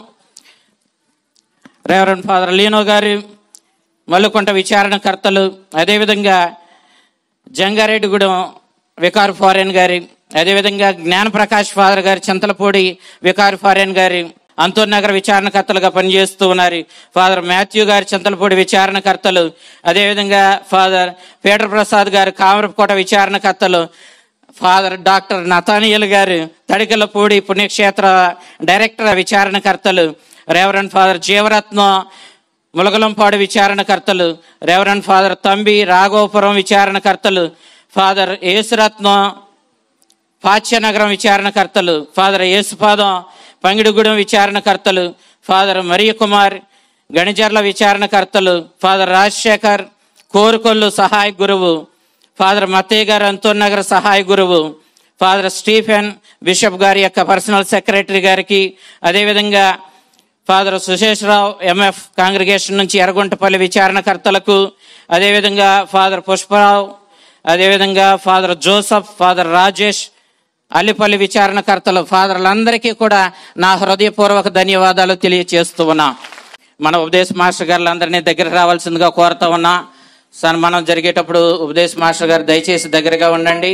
రేవరెండ్ ఫాదర్ లీనో గారు మల్లుకొంట విచారణకర్తలు అదేవిధంగా జంగారెడ్డిగూడెం వికార్ ఫారెన్ గారి అదేవిధంగా జ్ఞానప్రకాష్ ఫాదర్ గారి చింతలపూడి వికార్ ఫారెన్ గారి అంతూర్ నగర్ విచారణకర్తలుగా పనిచేస్తూ ఉన్నారు ఫాదర్ మాథ్యూ గారి చింతలపూడి విచారణకర్తలు అదేవిధంగా ఫాదర్ పీటర్ ప్రసాద్ గారు కామరకోట విచారణకర్తలు ఫాదర్ డాక్టర్ నతానియల్ గారు తడికలపూడి పుణ్యక్షేత్ర డైరెక్టర్ విచారణకర్తలు రేవరెండ్ ఫాదర్ జీవరత్నం ములగలంపాడు విచారణకర్తలు రేవరెండ్ ఫాదర్ తంబి రాఘవపురం విచారణకర్తలు ఫాదర్ యేసురత్నం పాచ్యనగరం విచారణకర్తలు ఫాదర్ యేసుపాదం పంగిడిగూడెం విచారణకర్తలు ఫాదర్ మరియ కుమార్ గణిజర్ల విచారణకర్తలు ఫాదర్ రాజశేఖర్ కోరుకొల్లు సహాయ గురువు ఫాదర్ మత్తయ్య గారు అంతూర్ నగర్ సహాయ గురువు ఫాదర్ స్టీఫెన్ బిషప్ గారి యొక్క పర్సనల్ సెక్రటరీ గారికి అదేవిధంగా ఫాదర్ సుశేషరావు ఎంఎఫ్ కాంగ్రిగేషన్ నుంచి ఎర్రగుంటపల్లి విచారణకర్తలకు అదేవిధంగా ఫాదర్ పుష్పరావు అదేవిధంగా father Joseph father Rajesh Allipalli విచారణకర్తలు ఫాదర్లందరికీ కూడా నా హృదయపూర్వక ధన్యవాదాలు తెలియచేస్తూ ఉన్నా మన ఉపదేశ మాస్టర్ గారులందరినీ దగ్గర రావాల్సిందిగా కోరుతా ఉన్నా సన్మానం జరిగేటప్పుడు ఉపదేశ మాస్టర్ గారు దయచేసి దగ్గరగా ఉండండి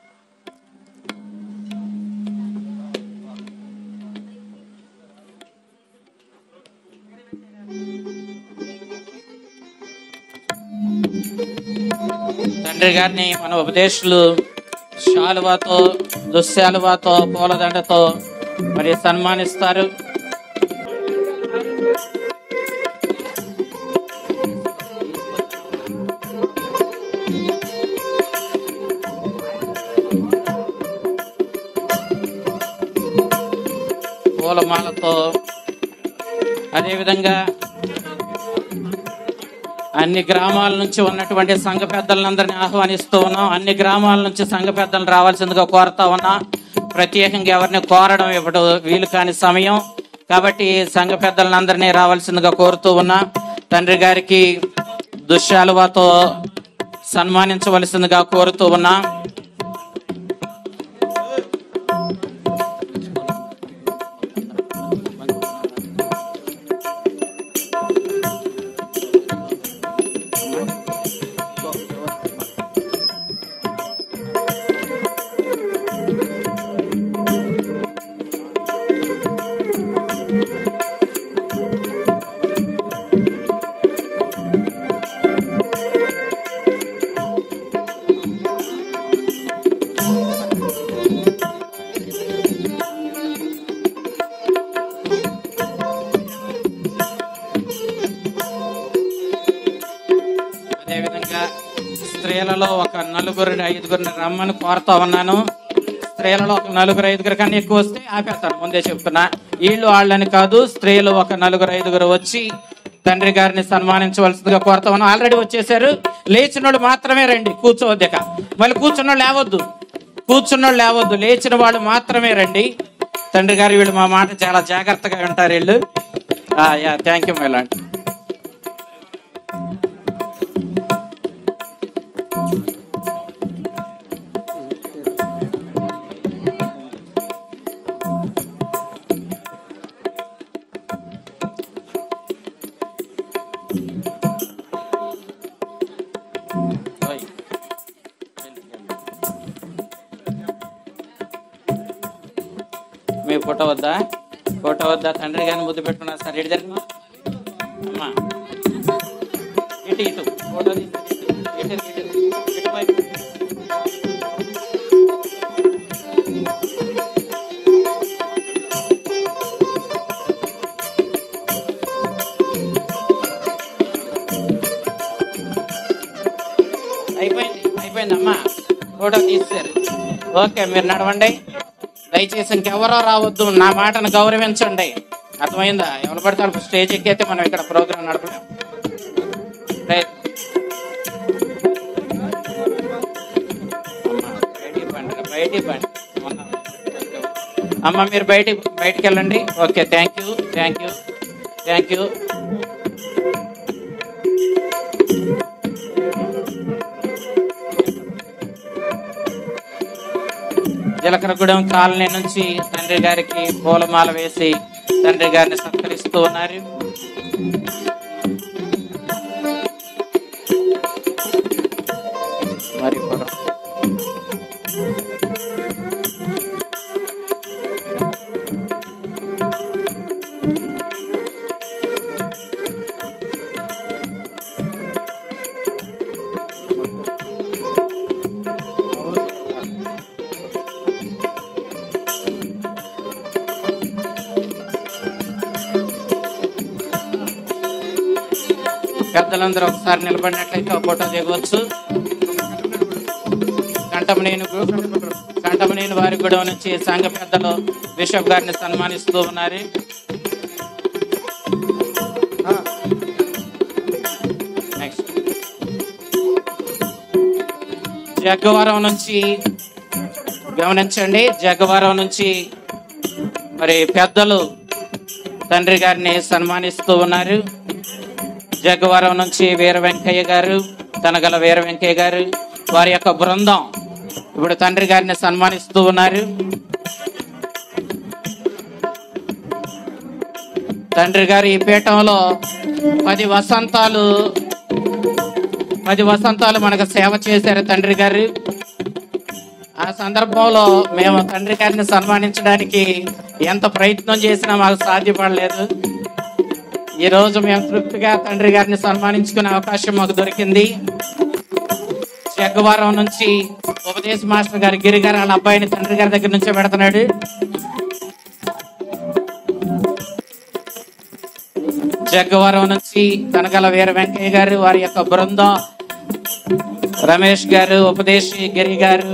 తండ్రి గారిని మన ఉపదేశులు శాలువాతో దుశ్శాలువాతో పూలదండతో మరి సన్మానిస్తారు పూలమాలతో అదేవిధంగా అన్ని గ్రామాల నుంచి ఉన్నటువంటి సంఘ పెద్దలందరినీ ఆహ్వానిస్తూ ఉన్నాం అన్ని గ్రామాల నుంచి సంఘ పెద్దలు రావాల్సిందిగా కోరుతా ఉన్నా ప్రత్యేకంగా ఎవరిని కోరడం ఇప్పుడు వీలు కాని సమయం కాబట్టి సంఘ పెద్దలందరినీ రావాల్సిందిగా కోరుతూ ఉన్నా తండ్రి గారికి దుశ్శాలువాతో సన్మానించవలసిందిగా కోరుతూ ఉన్నా స్త్రీలలో ఒక నలుగురు ఐదుగురిని రమ్మని కోరుతా ఉన్నాను స్త్రీలలో ఒక నలుగురు ఐదుగురు కన్నా ఎక్కువ వస్తే ఆపేస్తాను ముందే చెప్తున్నా వీళ్ళు వాళ్ళని కాదు స్త్రీలు ఒక నలుగురు ఐదుగురు వచ్చి తండ్రి గారిని సన్మానించవలసిందిగా కోరుతా ఉన్నాం ఆల్రెడీ వచ్చేసారు లేచిన వాళ్ళు మాత్రమే రండి కూర్చోవద్దక మళ్ళీ కూర్చున్న వాళ్ళు లేవద్దు కూర్చున్న వాళ్ళు లేవద్దు లేచిన వాళ్ళు మాత్రమే రండి తండ్రి గారు వీళ్ళు మా మాట చాలా జాగ్రత్తగా ఉంటారు వీళ్ళు యా థ్యాంక్ యూ మేలాంటి మీ ఫోటో వద్దా ఫోటో వద్దా తండ్రి గారిని ముద్దు పెట్టుకున్నారు సార్ ఇటు జరిగిన అమ్మా ఇటు ఇటు ఫోటో తీసి ఇటు ఇటు ఇటు ఇటువైపు. అయిపోయింది అయిపోయింది అమ్మా ఫోటో తీసారు ఓకే మీరు నడవండి దయచేసి ఇంకెవరో రావద్దు నా మాటను గౌరవించండి అర్థమైందా ఎవరు పడితే వాళ్ళు స్టేజ్ ఎక్కితే మనం ఇక్కడ ప్రోగ్రామ్ నడపలేం రైట్. అమ్మా, బయటికి పండి, బయటికి పండి. మొన్న- అమ్మ మీరు బయటికి బయటికి వెళ్ళండి okay thank you thank you thank you Jeelakarragudem colony నుంచి తండ్రి గారికి పూలమాల వేసి తండ్రి గారిని సత్కరిస్తూ ఉన్నారు మరి పొలం. పెద్దలందరూ ఒకసారి నిలబడినట్లయితే ఒక ఫోటో దిగవచ్చు కంటమనేని కంటమనేని వారి గొడవ నుంచి సంఘ పెద్దలు బిషప్ గారిని సన్మానిస్తూ ఉన్నారు నెక్స్ట్ జగ్గవరం నుంచి గమనించండి జగ్గవరం నుంచి మరి పెద్దలు తండ్రి గారిని సన్మానిస్తూ ఉన్నారు జగ్గవరం నుంచి వీర వెంకయ్య గారు తనగల వీర వెంకయ్య గారు వారి యొక్క బృందం ఇప్పుడు తండ్రి గారిని సన్మానిస్తూ ఉన్నారు తండ్రి గారు ఈ పీఠంలో పది వసంతాలు పది వసంతాలు మనకు సేవ చేశారు తండ్రి గారు ఆ సందర్భంలో మేము తండ్రి గారిని సన్మానించడానికి ఎంత ప్రయత్నం చేసినా మాకు సాధ్యపడలేదు ఈ రోజు మేము తృప్తిగా తండ్రి గారిని సన్మానించుకునే అవకాశం మాకు దొరికింది జగ్గవారం నుంచి ఉపదేశ మాస్టర్ గారు గిరి గారు వాళ్ళ అబ్బాయిని తండ్రి గారి దగ్గర నుంచే పెడుతున్నాడు జగ్గవరం నుంచి తనగల వీర వెంకయ్య గారు వారి యొక్క బృందం రమేష్ గారు ఉపదేశి గిరి గారు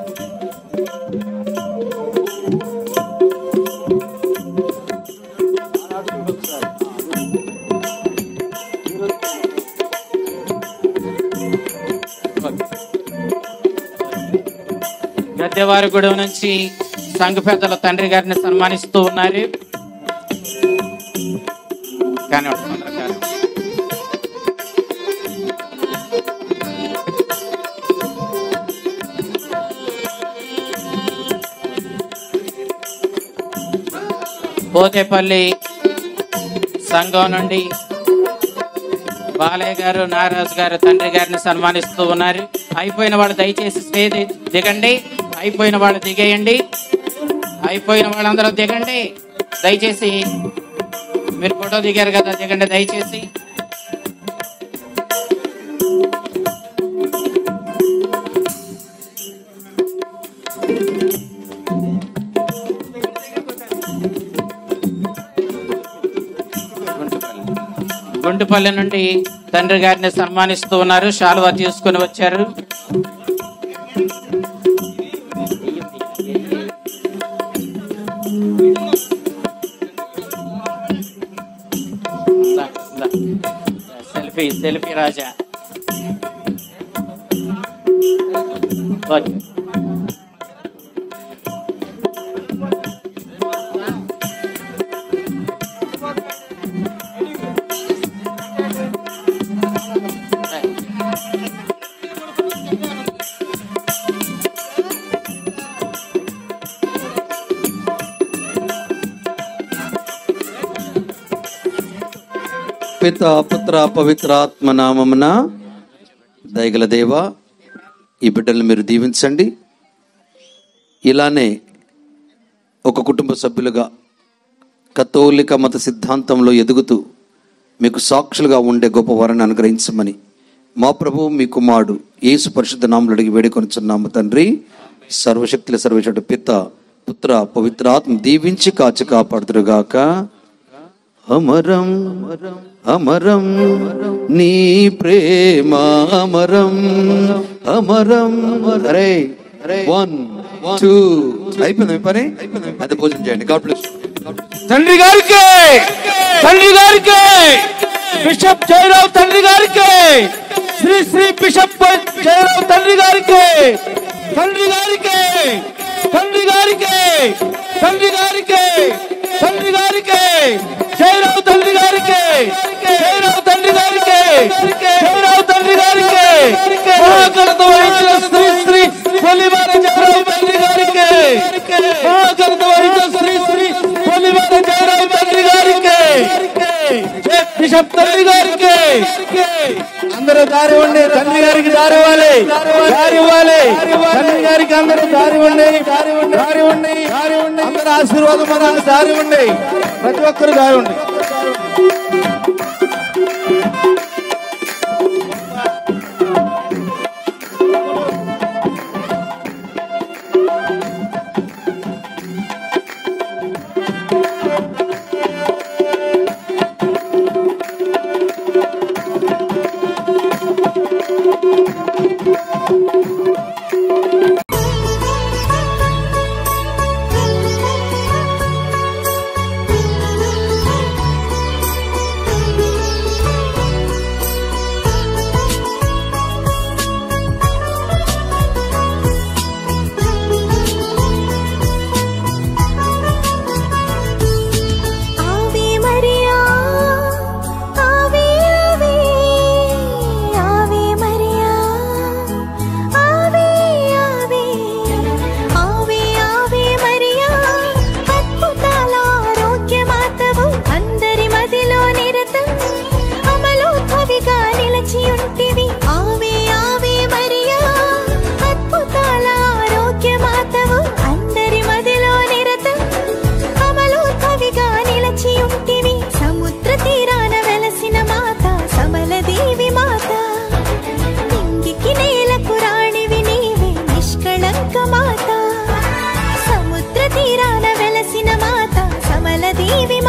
గద్దెవారి గూడెం నుంచి సంఘ పెద్దల తండ్రి గారిని సన్మానిస్తూ ఉన్నారు కానీ తొందరగా కానీ. పోతేపల్లి సంఘం నుండి బాలయ్య గారు నాగరాజు గారు తండ్రి గారిని సన్మానిస్తూ ఉన్నారు అయిపోయిన వాళ్ళు దయచేసి స్టేజ్ దిగండి అయిపోయిన వాళ్ళు దిగేయండి అయిపోయిన వాళ్ళందరూ దిగండి దయచేసి మీరు ఫోటో దిగారు కదా దిగండి దయచేసి గుంటుపల్లి నుండి తండ్రి గారిని సన్మానిస్తూ ఉన్నారు శాలువా తీసుకుని వచ్చారు సెల్ఫీ సెల్ఫీ రాజా ఓకే పిత పుత్ర పవిత్రాత్మ నామమున దయగల దేవ ఈ బిడ్డలను మీరు దీవించండి ఇలానే ఒక కుటుంబ సభ్యులుగా కథోలిక మత సిద్ధాంతంలో ఎదుగుతూ మీకు సాక్షులుగా ఉండే గొప్ప వరాన్ని అనుగ్రహించమని మా ప్రభు మీ కుమారుడు యేసు పరిశుద్ధ నామలు అడిగి వేడుకొనుచున్నాము తండ్రి సర్వశక్తుల సర్వేశ్వరుడు పిత పుత్ర పవిత్రాత్మ దీవించి కాచి కాపాడుదురుగాక అమరం అమరం నీ ప్రేమ అమరం అమరం అరే వన్ టూ అయిపోయింది మీ పని అది భోజనం చేయండి గాడ్ బ్లెస్ తండ్రి గారికి తండ్రి గారికి బిషప్ జయరావు తండ్రి గారికి శ్రీ శ్రీ బిషప్ జయరావు తండ్రి గారికి తండ్రి గారికి తండ్రి గారికి తండ్రి గారికి తండ్రి గారికి జయరావు తండ్రి గారికి జయరావు తండ్రి గారికి జయరావు తండ్రి గారికి మహాఘనత వహించిన శ్రీ శ్రీ కొలివార జయరావు తండ్రి గారికి మహాఘనత వహించిన శ్రీ శ్రీ కొలివార జయరావు తండ్రి గారికి జయ బిషప్ తండ్రి గారికి అందరూ దారి ఇవ్వండి తండ్రి గారికి దారి ఇవ్వాలి దారి ఇవ్వాలి తండ్రి గారికి అందరూ దారి ఇవ్వండి దారి ఇవ్వండి దారి ఇవ్వండి దారి ఇవ్వండి అందరూ ఆశీర్వాదం పొందాలి దారి ఇవ్వండి ప్రతి ఒక్కరు దారి ఇవ్వండి ఆవే మరియా ఆవే ఆవే ఆవే మరియా ఆవే ఆవే ఆవే ఆవే మరియా అద్భుతాల ఆరోగ్యమాతవు అందరి మదిలో నిరతం అమలోద్భవిగా నిలిచి ఉంటివి ఆవే ఆవే మరియా అద్భుతాల ఆరోగ్యమాతవు అందరి మదిలో నిరతం అమలోద్భవిగా నిలచి ఉంటివి సముద్ర తీరాన వెలసిన మాత సమలదేవి మాత నింగికి నేలకు రాణివి నీవే నిష్కళంక మాత సముద్ర తీరాన వెలసిన మాత సమలదేవి